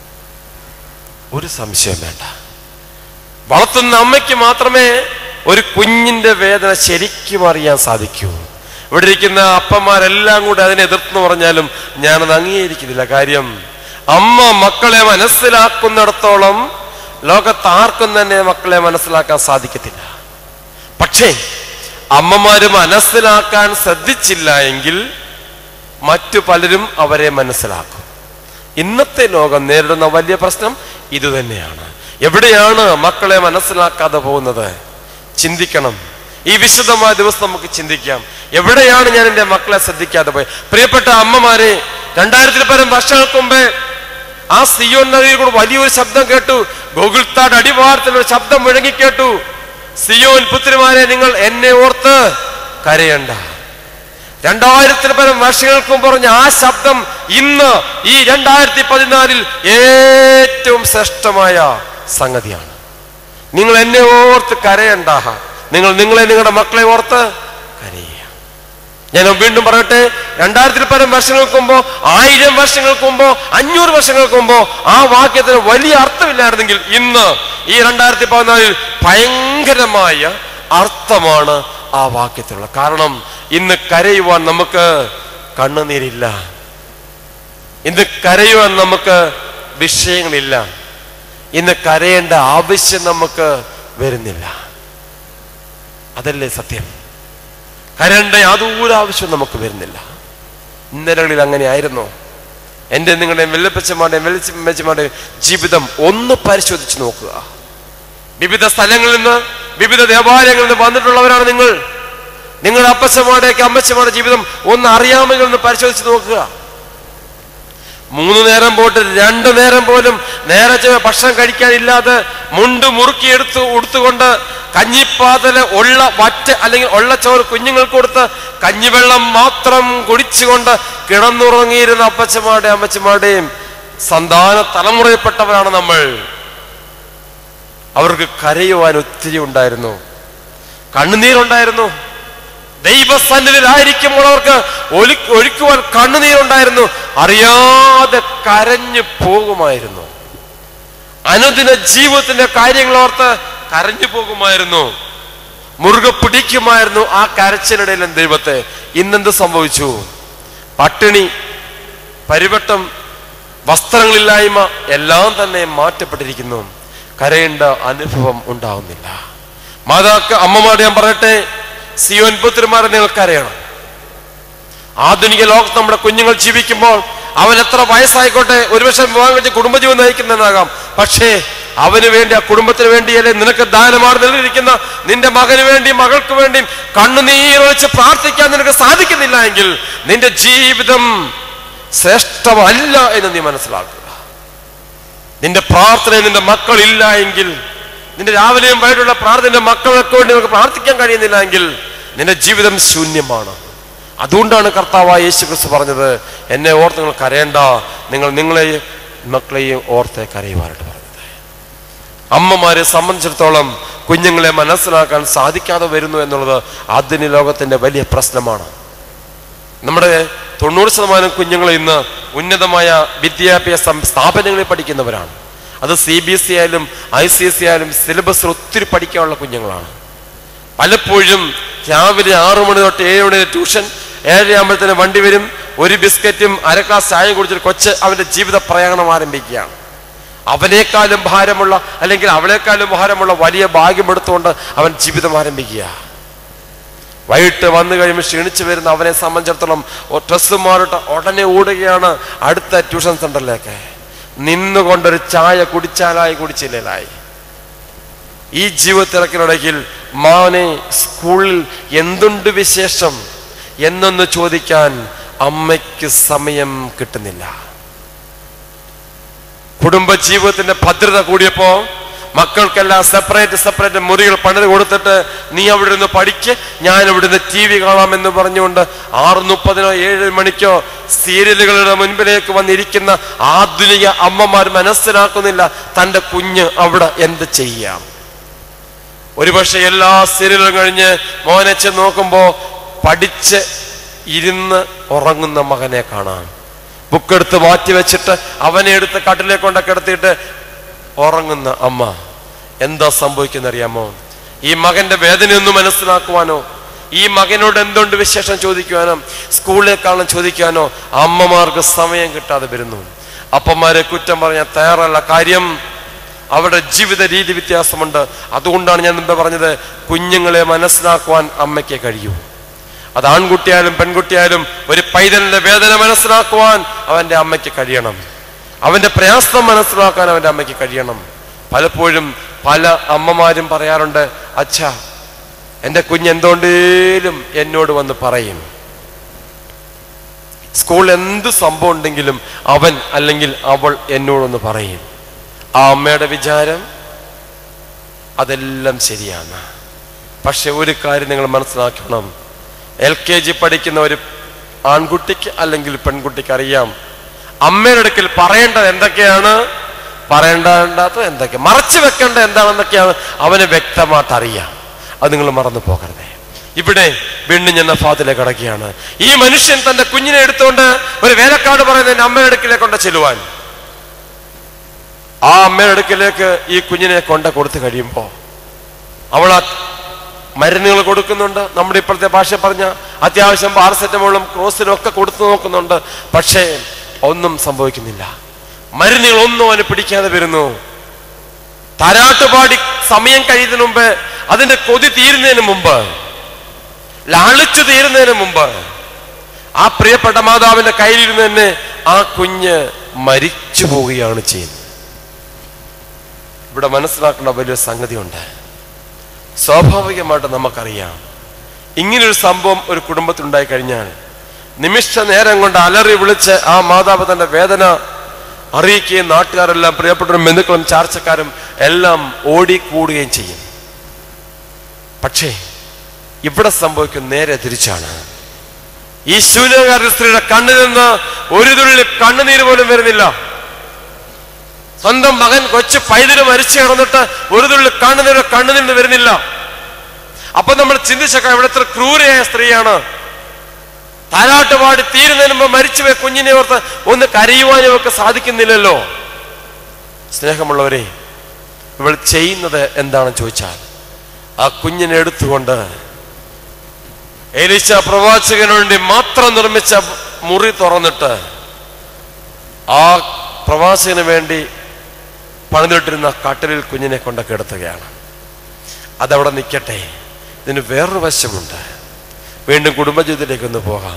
ഒരു സംശയം വേണ്ട വളർത്തുന്ന അമ്മയ്ക്ക് മാത്രമേ ഒരു കുഞ്ഞിന്റെ വേദന ശരിക്കും അറിയാൻ സാധിക്കൂ ഇവിടെ ഇരിക്കുന്ന അപ്പന്മാരെല്ലാം കൂടെ അതിനെ എതിർത്തെന്ന് പറഞ്ഞാലും ഞാനത് അംഗീകരിക്കുന്നില്ല കാര്യം അമ്മ മക്കളെ മനസ്സിലാക്കുന്നിടത്തോളം ലോകത്ത് ആർക്കും തന്നെ മക്കളെ മനസ്സിലാക്കാൻ സാധിക്കത്തില്ല പക്ഷേ അമ്മമാര് മനസ്സിലാക്കാൻ ശ്രദ്ധിച്ചില്ല എങ്കിൽ മറ്റു പലരും അവരെ മനസ്സിലാക്കും ഇന്നത്തെ ലോകം നേരിടുന്ന വലിയ പ്രശ്നം ഇതുതന്നെയാണ് എവിടെയാണ് മക്കളെ മനസ്സിലാക്കാതെ പോകുന്നത് ചിന്തിക്കണം ഈ വിശുദ്ധമായ ദിവസം നമുക്ക് ചിന്തിക്കാം എവിടെയാണ് ഞാൻ എൻ്റെ മക്കളെ ശ്രദ്ധിക്കാതെ പോയത് പ്രിയപ്പെട്ട അമ്മമാരെ രണ്ടായിരത്തിൽ പരം വർഷങ്ങൾക്ക് മുമ്പേ ആ സിയോൻ നദിയിൽ കൂടെ വലിയൊരു ശബ്ദം കേട്ടു ഗോകുൽത്താട് അടിവാരത്തിൽ ഒരു ശബ്ദം മുഴങ്ങി കേട്ടു സിയോൻ പുത്രിമാരെ നിങ്ങൾ എന്നെ ഓർത്ത് കരയണ്ട രണ്ടായിരത്തിൽ പരം വർഷങ്ങൾക്ക് മുമ്പ് പറഞ്ഞ ആ ശബ്ദം ഇന്ന് ഈ രണ്ടായിരത്തി പതിനാലിൽ ഏറ്റവും ശ്രേഷ്ഠമായ സംഗതിയാണ് നിങ്ങൾ എന്നെ ഓർത്ത് കരയണ്ട നിങ്ങൾ നിങ്ങളെ നിങ്ങളുടെ മക്കളെ ഓർത്ത് കരയുക ഞാൻ വീണ്ടും പറയട്ടെ രണ്ടായിരത്തിൽ പരം വർഷങ്ങൾക്ക് മുമ്പോ ആയിരം വർഷങ്ങൾക്ക് മുമ്പോ അഞ്ഞൂറ് വർഷങ്ങൾക്ക് മുമ്പോ ആ വാക്യത്തിന് വലിയ അർത്ഥമില്ലായിരുന്നെങ്കിൽ ഇന്ന് ഈ രണ്ടായിരത്തി പതിനാലിൽ ഭയങ്കരമായ അർത്ഥമാണ് ആ വാക്യത്തിലുള്ള കാരണം ഇന്ന് കരയുവാൻ നമുക്ക് കണ്ണുനീരില്ല ഇന്ന് കരയുവാൻ നമുക്ക് വിഷയങ്ങളില്ല ഇന്ന് കരയേണ്ട ആവശ്യം നമുക്ക് വരുന്നില്ല അതല്ലേ സത്യം കരണ്ട യാതൊരു ആവശ്യവും നമുക്ക് വരുന്നില്ല ഇന്നലകളിൽ അങ്ങനെ ആയിരുന്നു എൻ്റെ നിങ്ങളുടെയും വെള്ളപ്പച്ചമാരുടെയും വെളിച്ചമ്മച്ചമാരുടെയും ജീവിതം ഒന്ന് പരിശോധിച്ച് നോക്കുക വിവിധ സ്ഥലങ്ങളിൽ നിന്ന് വിവിധ ദേവാലയങ്ങളിൽ നിന്ന് വന്നിട്ടുള്ളവരാണ് നിങ്ങൾ നിങ്ങളുടെ അപ്പച്ചമാരുടെയൊക്കെ അമ്മച്ചമാരുടെ ജീവിതം ഒന്ന് അറിയാമെങ്കിൽ ഒന്ന് പരിശോധിച്ച് നോക്കുക മൂന്ന് നേരം പോയിട്ട് രണ്ടു നേരം പോലും നേരെ ചൊവ്വെ ഭക്ഷണം കഴിക്കാനില്ലാതെ മുണ്ട് മുറുക്കി എടുത്ത് ഉടുത്തുകൊണ്ട് കഞ്ഞിപ്പാതല ഉള്ള വറ്റ് അല്ലെങ്കിൽ ഉള്ള ചോറ് കുഞ്ഞുങ്ങൾക്ക് കൊടുത്ത് കഞ്ഞിവെള്ളം മാത്രം കുടിച്ചുകൊണ്ട് കിടന്നുറങ്ങിയിരുന്ന അപ്പച്ചമാരുടെയും അമ്മച്ചമാരുടെയും സന്താന തലമുറയിൽപ്പെട്ടവരാണ് നമ്മൾ അവർക്ക് കരയുവാൻ ഒത്തിരി ഉണ്ടായിരുന്നു കണ്ണുനീരുണ്ടായിരുന്നു ദൈവസന്നിധിയിലായിരിക്കുമ്പോൾ അവർക്ക് ഒലി ഒഴിക്കുവാൻ കണ്ണുനീരുണ്ടായിരുന്നു അറിയാതെ കരഞ്ഞു പോകുമായിരുന്നു അനുദിന ജീവിതത്തിന്റെ കാര്യങ്ങൾ ഓർത്ത് കരഞ്ഞു പോകുമായിരുന്നു മുറുകെ പിടിക്കുമായിരുന്നു ആ കരച്ചിലിടയിലും ദൈവത്തെ ഇന്നെന്ത് സംഭവിച്ചു പട്ടിണി പരിവട്ടം വസ്ത്രങ്ങളില്ലായ്മ എല്ലാം തന്നെ മാറ്റപ്പെട്ടിരിക്കുന്നു കരയേണ്ട അനുഭവം ഉണ്ടാവുന്നില്ല മാതാക്ക അമ്മമാരുടെ ഞാൻ പറയട്ടെ സിയോൻ പുത്രിമാരെ നിങ്ങൾ കരയണം ആധുനിക ലോകത്ത് നമ്മുടെ കുഞ്ഞുങ്ങൾ ജീവിക്കുമ്പോൾ അവൻ എത്ര വയസ്സായിക്കോട്ടെ ഒരുപക്ഷെ വിവാഹം കഴിച്ച് കുടുംബജീവൻ നയിക്കുന്നതിനാകാം പക്ഷേ അവന് വേണ്ടി ആ കുടുംബത്തിന് വേണ്ടിയല്ലേ നിനക്ക് ദാനമാണ് നിലനിൽക്കുന്ന നിന്റെ മകന് വേണ്ടി മകൾക്ക് വേണ്ടി കണ്ണുനീരൊഴിച്ച് പ്രാർത്ഥിക്കാൻ നിനക്ക് സാധിക്കുന്നില്ല എങ്കിൽ നിന്റെ ജീവിതം ശ്രേഷ്ഠമല്ല എന്ന് നീ മനസ്സിലാക്കുക നിന്റെ പ്രാർത്ഥന നിന്റെ മക്കളില്ല എങ്കിൽ നിന്റെ രാവിലെയും വൈകിട്ടുള്ള പ്രാർത്ഥന നിന്റെ മക്കൾക്ക് വേണ്ടി നമുക്ക് പ്രാർത്ഥിക്കാൻ കഴിയുന്നില്ല എങ്കിൽ നിന്റെ ജീവിതം ശൂന്യമാണ് അതുകൊണ്ടാണ് കർത്താവായ യേശു ക്രിസ്തു പറഞ്ഞത് എന്നെ ഓർത്ത് നിങ്ങൾ കരയണ്ട നിങ്ങൾ നിങ്ങളെയും മക്കളെയും ഓർത്ത് കരയുവാനായിട്ട് പറഞ്ഞത് അമ്മമാരെ സംബന്ധിച്ചിടത്തോളം കുഞ്ഞുങ്ങളെ മനസ്സിലാക്കാൻ സാധിക്കാതെ വരുന്നു എന്നുള്ളത് ആധുനിക ലോകത്തിന്റെ വലിയ പ്രശ്നമാണ് നമ്മുടെ തൊണ്ണൂറ് ശതമാനം കുഞ്ഞുങ്ങൾ ഇന്ന് ഉന്നതമായ വിദ്യാഭ്യാസ സ്ഥാപനങ്ങളിൽ പഠിക്കുന്നവരാണ് അത് സി ബി എസ് ഇ ആയാലും ഐ സി എസ് സി ആയാലും സിലബസിൽ ഒത്തിരി പഠിക്കാനുള്ള കുഞ്ഞുങ്ങളാണ് പലപ്പോഴും രാവിലെ ആറു മണി തൊട്ട് ഏഴ് മണി വരെ ട്യൂഷൻ ഏഴര ആകുമ്പോഴത്തേന് വണ്ടി വരും ഒരു ബിസ്ക്കറ്റും അര ഗ്ലാസ് ചായയും കുടിച്ചിട്ട് കൊച്ച് അവന്റെ ജീവിത പ്രയാണം ആരംഭിക്കുകയാണ് അവനേക്കാളും ഭാരമുള്ള അല്ലെങ്കിൽ അവളെക്കാളും ഭാരമുള്ള വലിയ ഭാഗ്യം എടുത്തുകൊണ്ട് അവൻ ജീവിതം ആരംഭിക്കുക വൈകിട്ട് വന്നു കഴിയുമ്പോൾ ക്ഷീണിച്ചു വരുന്ന അവനെ സംബന്ധിച്ചിടത്തോളം ഡ്രസ്സ് മാറിട്ട് ഉടനെ ഓടുകയാണ് അടുത്ത ട്യൂഷൻ സെന്ററിലേക്ക് നിന്നുകൊണ്ടൊരു ചായ കുടിച്ചാലായി കുടിച്ചില്ലായി ഈ ജീവിതത്തിരക്കിനിടയിൽ മാനെ സ്കൂളിൽ എന്തുണ്ട് വിശേഷം എന്നൊന്ന് ചോദിക്കാൻ അമ്മയ്ക്ക് സമയം കിട്ടുന്നില്ല കുടുംബ ജീവിതത്തിന്റെ ഭദ്രത കൂടിയപ്പോ മക്കൾക്കെല്ലാം സെപ്പറേറ്റ് സെപ്പറേറ്റ് മുറികൾ പണിത് കൊടുത്തിട്ട് നീ അവിടെ നിന്ന് പഠിക്ക് ഞാൻ ഇവിടെ നിന്ന് ടി വി കാണാമെന്ന് പറഞ്ഞുകൊണ്ട് ആറ് മുപ്പതിനോ ഏഴ് മണിക്കോ സീരിയലുകളുടെ മുൻപിലേക്ക് വന്നിരിക്കുന്ന ആധുനിക അമ്മമാർ മനസ്സിലാക്കുന്നില്ല തന്റെ കുഞ്ഞ് അവിടെ എന്ത് ചെയ്യാം ഒരുപക്ഷെ എല്ലാ സീരിയലും കഴിഞ്ഞ് മോനെ ചെന്ന് നോക്കുമ്പോ പഠിച്ച് ഇരുന്ന് ഉറങ്ങുന്ന മകനെ കാണാം ബുക്കെടുത്ത് മാറ്റി വെച്ചിട്ട് അവനെ എടുത്ത് കട്ടിലേക്ക് കൊണ്ടൊക്കെ എടുത്തിട്ട് ഉറങ്ങുന്ന അമ്മ എന്താ സംഭവിക്കുന്ന അറിയാമോ ഈ മകന്റെ വേദനയൊന്നും മനസ്സിലാക്കുവാനോ ഈ മകനോട് എന്തുണ്ട് വിശേഷം ചോദിക്കുവാനോ സ്കൂളിലേക്കാളും ചോദിക്കാനോ അമ്മമാർക്ക് സമയം കിട്ടാതെ വരുന്നു അപ്പന്മാരെ കുറ്റം പറഞ്ഞാൽ തയ്യാറല്ല കാര്യം അവരുടെ ജീവിത രീതി വ്യത്യാസമുണ്ട് അതുകൊണ്ടാണ് ഞാൻ മുമ്പ് പറഞ്ഞത് കുഞ്ഞുങ്ങളെ മനസ്സിലാക്കുവാൻ അമ്മയ്ക്ക് കഴിയൂ അത് ആൺകുട്ടിയായാലും പെൺകുട്ടിയായാലും ഒരു പൈതലിന്റെ വേദന മനസ്സിലാക്കുവാൻ അവന്റെ അമ്മയ്ക്ക് കഴിയണം അവന്റെ പ്രയാസം മനസ്സിലാക്കാൻ അവന്റെ അമ്മയ്ക്ക് കഴിയണം പലപ്പോഴും പല അമ്മമാരും പറയാറുണ്ട് അച്ഛാ എന്റെ കുഞ്ഞ് എന്തുകൊണ്ടേലും എന്നോട് വന്ന് പറയും സ്കൂളിൽ എന്ത് സംഭവം ഉണ്ടെങ്കിലും അവൻ അല്ലെങ്കിൽ അവൾ എന്നോടൊന്ന് പറയും ആ അമ്മയുടെ വിചാരം അതെല്ലാം ശരിയാണ് പക്ഷെ ഒരു കാര്യം നിങ്ങൾ മനസ്സിലാക്കണം എൽ കെ ജി പഠിക്കുന്ന ഒരു ആൺകുട്ടിക്ക് അല്ലെങ്കിൽ പെൺകുട്ടിക്ക് അറിയാം അമ്മയുടെ അടുക്കൽ പറയേണ്ടത് എന്തൊക്കെയാണ് പറയേണ്ടാത്തത് എന്തൊക്കെ മറച്ചു വെക്കേണ്ടത് എന്താണെന്നൊക്കെയാണ് അവന് വ്യക്തമായിട്ട് അറിയാം അത് നിങ്ങൾ മറന്നു പോകരുതേ ഇവിടെ വീണ്ടും ഞാൻ ഫാത്തിലേക്ക് കിടക്കുകയാണ് ഈ മനുഷ്യൻ തന്റെ കുഞ്ഞിനെ എടുത്തുകൊണ്ട് ഒരു വേലക്കാട് പറയുന്നതിന്റെ അമ്മയുടെ അടുക്കിലേക്ക് കൊണ്ട് ചെല്ലുവാൻ ആ അമ്മയുടെ അടുക്കിലേക്ക് ഈ കുഞ്ഞിനെ കൊണ്ട് കൊടുത്തു കഴിയുമ്പോൾ അവൾ ആ മരുന്നുകൾ കൊടുക്കുന്നുണ്ട് നമ്മുടെ ഇപ്പോഴത്തെ ഭാഷ പറഞ്ഞ അത്യാവശ്യം പാരസെറ്റമോളും ക്രോസിനും ഒക്കെ കൊടുത്തു നോക്കുന്നുണ്ട് പക്ഷേ ഒന്നും സംഭവിക്കുന്നില്ല മരുന്നുകൾ ഒന്നും അവന് പിടിക്കാതെ വരുന്നു താരാട്ടുപാടി സമയം കഴിയുന്നതിന് മുമ്പ് അതിന്റെ കൊതി തീരുന്നതിന് മുമ്പ് ലാളിച്ചു തീരുന്നതിന് മുമ്പ് ആ പ്രിയപ്പെട്ട മാതാവിന്റെ കയ്യിലിരുന്ന് തന്നെ ആ കുഞ്ഞ് മരിച്ചു പോവുകയാണ് ചെയ്യുന്നത് ഇവിടെ മനസ്സിലാക്കേണ്ട വലിയ സംഗതിയുണ്ട് സ്വാഭാവികമായിട്ട് നമുക്കറിയാം ഇങ്ങനൊരു സംഭവം ഒരു കുടുംബത്തിലുണ്ടായി കഴിഞ്ഞാൽ നിമിഷ നേരം കൊണ്ട് അലറി വിളിച്ച് ആ മാതാവ് തന്റെ വേദന അറിയിക്കുകയും നാട്ടുകാരെല്ലാം പ്രിയപ്പെട്ടവരും ബന്ധുക്കളും ചാർച്ചക്കാരും എല്ലാം ഓടിക്കൂടുകയും ചെയ്യും പക്ഷേ ഇവിടെ സംഭവിക്കുന്ന നേരെ തിരിച്ചാണ് ഈ ശൂന്യകാരി സ്ത്രീയുടെ കണ്ണിൽ നിന്ന് ഒരു തുള്ളി കണ്ണുനീര് പോലും വരുന്നില്ല സ്വന്തം മകൻ കൊച്ചു പൈതല് മരിച്ചു കിടന്നിട്ട് ഒരു തുള്ളി കണ്ണുനീര് കണ്ണു നിന്ന് വരുന്നില്ല അപ്പൊ നമ്മൾ ചിന്തിച്ചേക്കാം ഇവിടെ എത്ര ക്രൂരയായ സ്ത്രീയാണ് താരാട്ട് പാടി തീരുന്നതിന് മുമ്പ് മരിച്ചുപോയ കുഞ്ഞിനെ ഓർത്ത് ഒന്ന് കരയുവാനും ഒക്കെ സാധിക്കുന്നില്ലല്ലോ സ്നേഹമുള്ളവരെ ഇവൾ ചെയ്യുന്നത് എന്താണെന്ന് ചോദിച്ചാൽ ആ കുഞ്ഞിനെ എടുത്തുകൊണ്ട് എലിച്ച പ്രവാചകന് വേണ്ടി മാത്രം നിർമ്മിച്ച മുറി തുറന്നിട്ട് ആ പ്രവാചകന് വേണ്ടി പണിതിട്ടിരുന്ന കട്ടലിൽ കുഞ്ഞിനെ കൊണ്ട് കിടത്തുകയാണ് അതവിടെ നിൽക്കട്ടെ ഇതിന് വേറൊരു വശമുണ്ട് വീണ്ടും കുടുംബജീവിതത്തിലേക്ക് ഒന്ന് പോകാം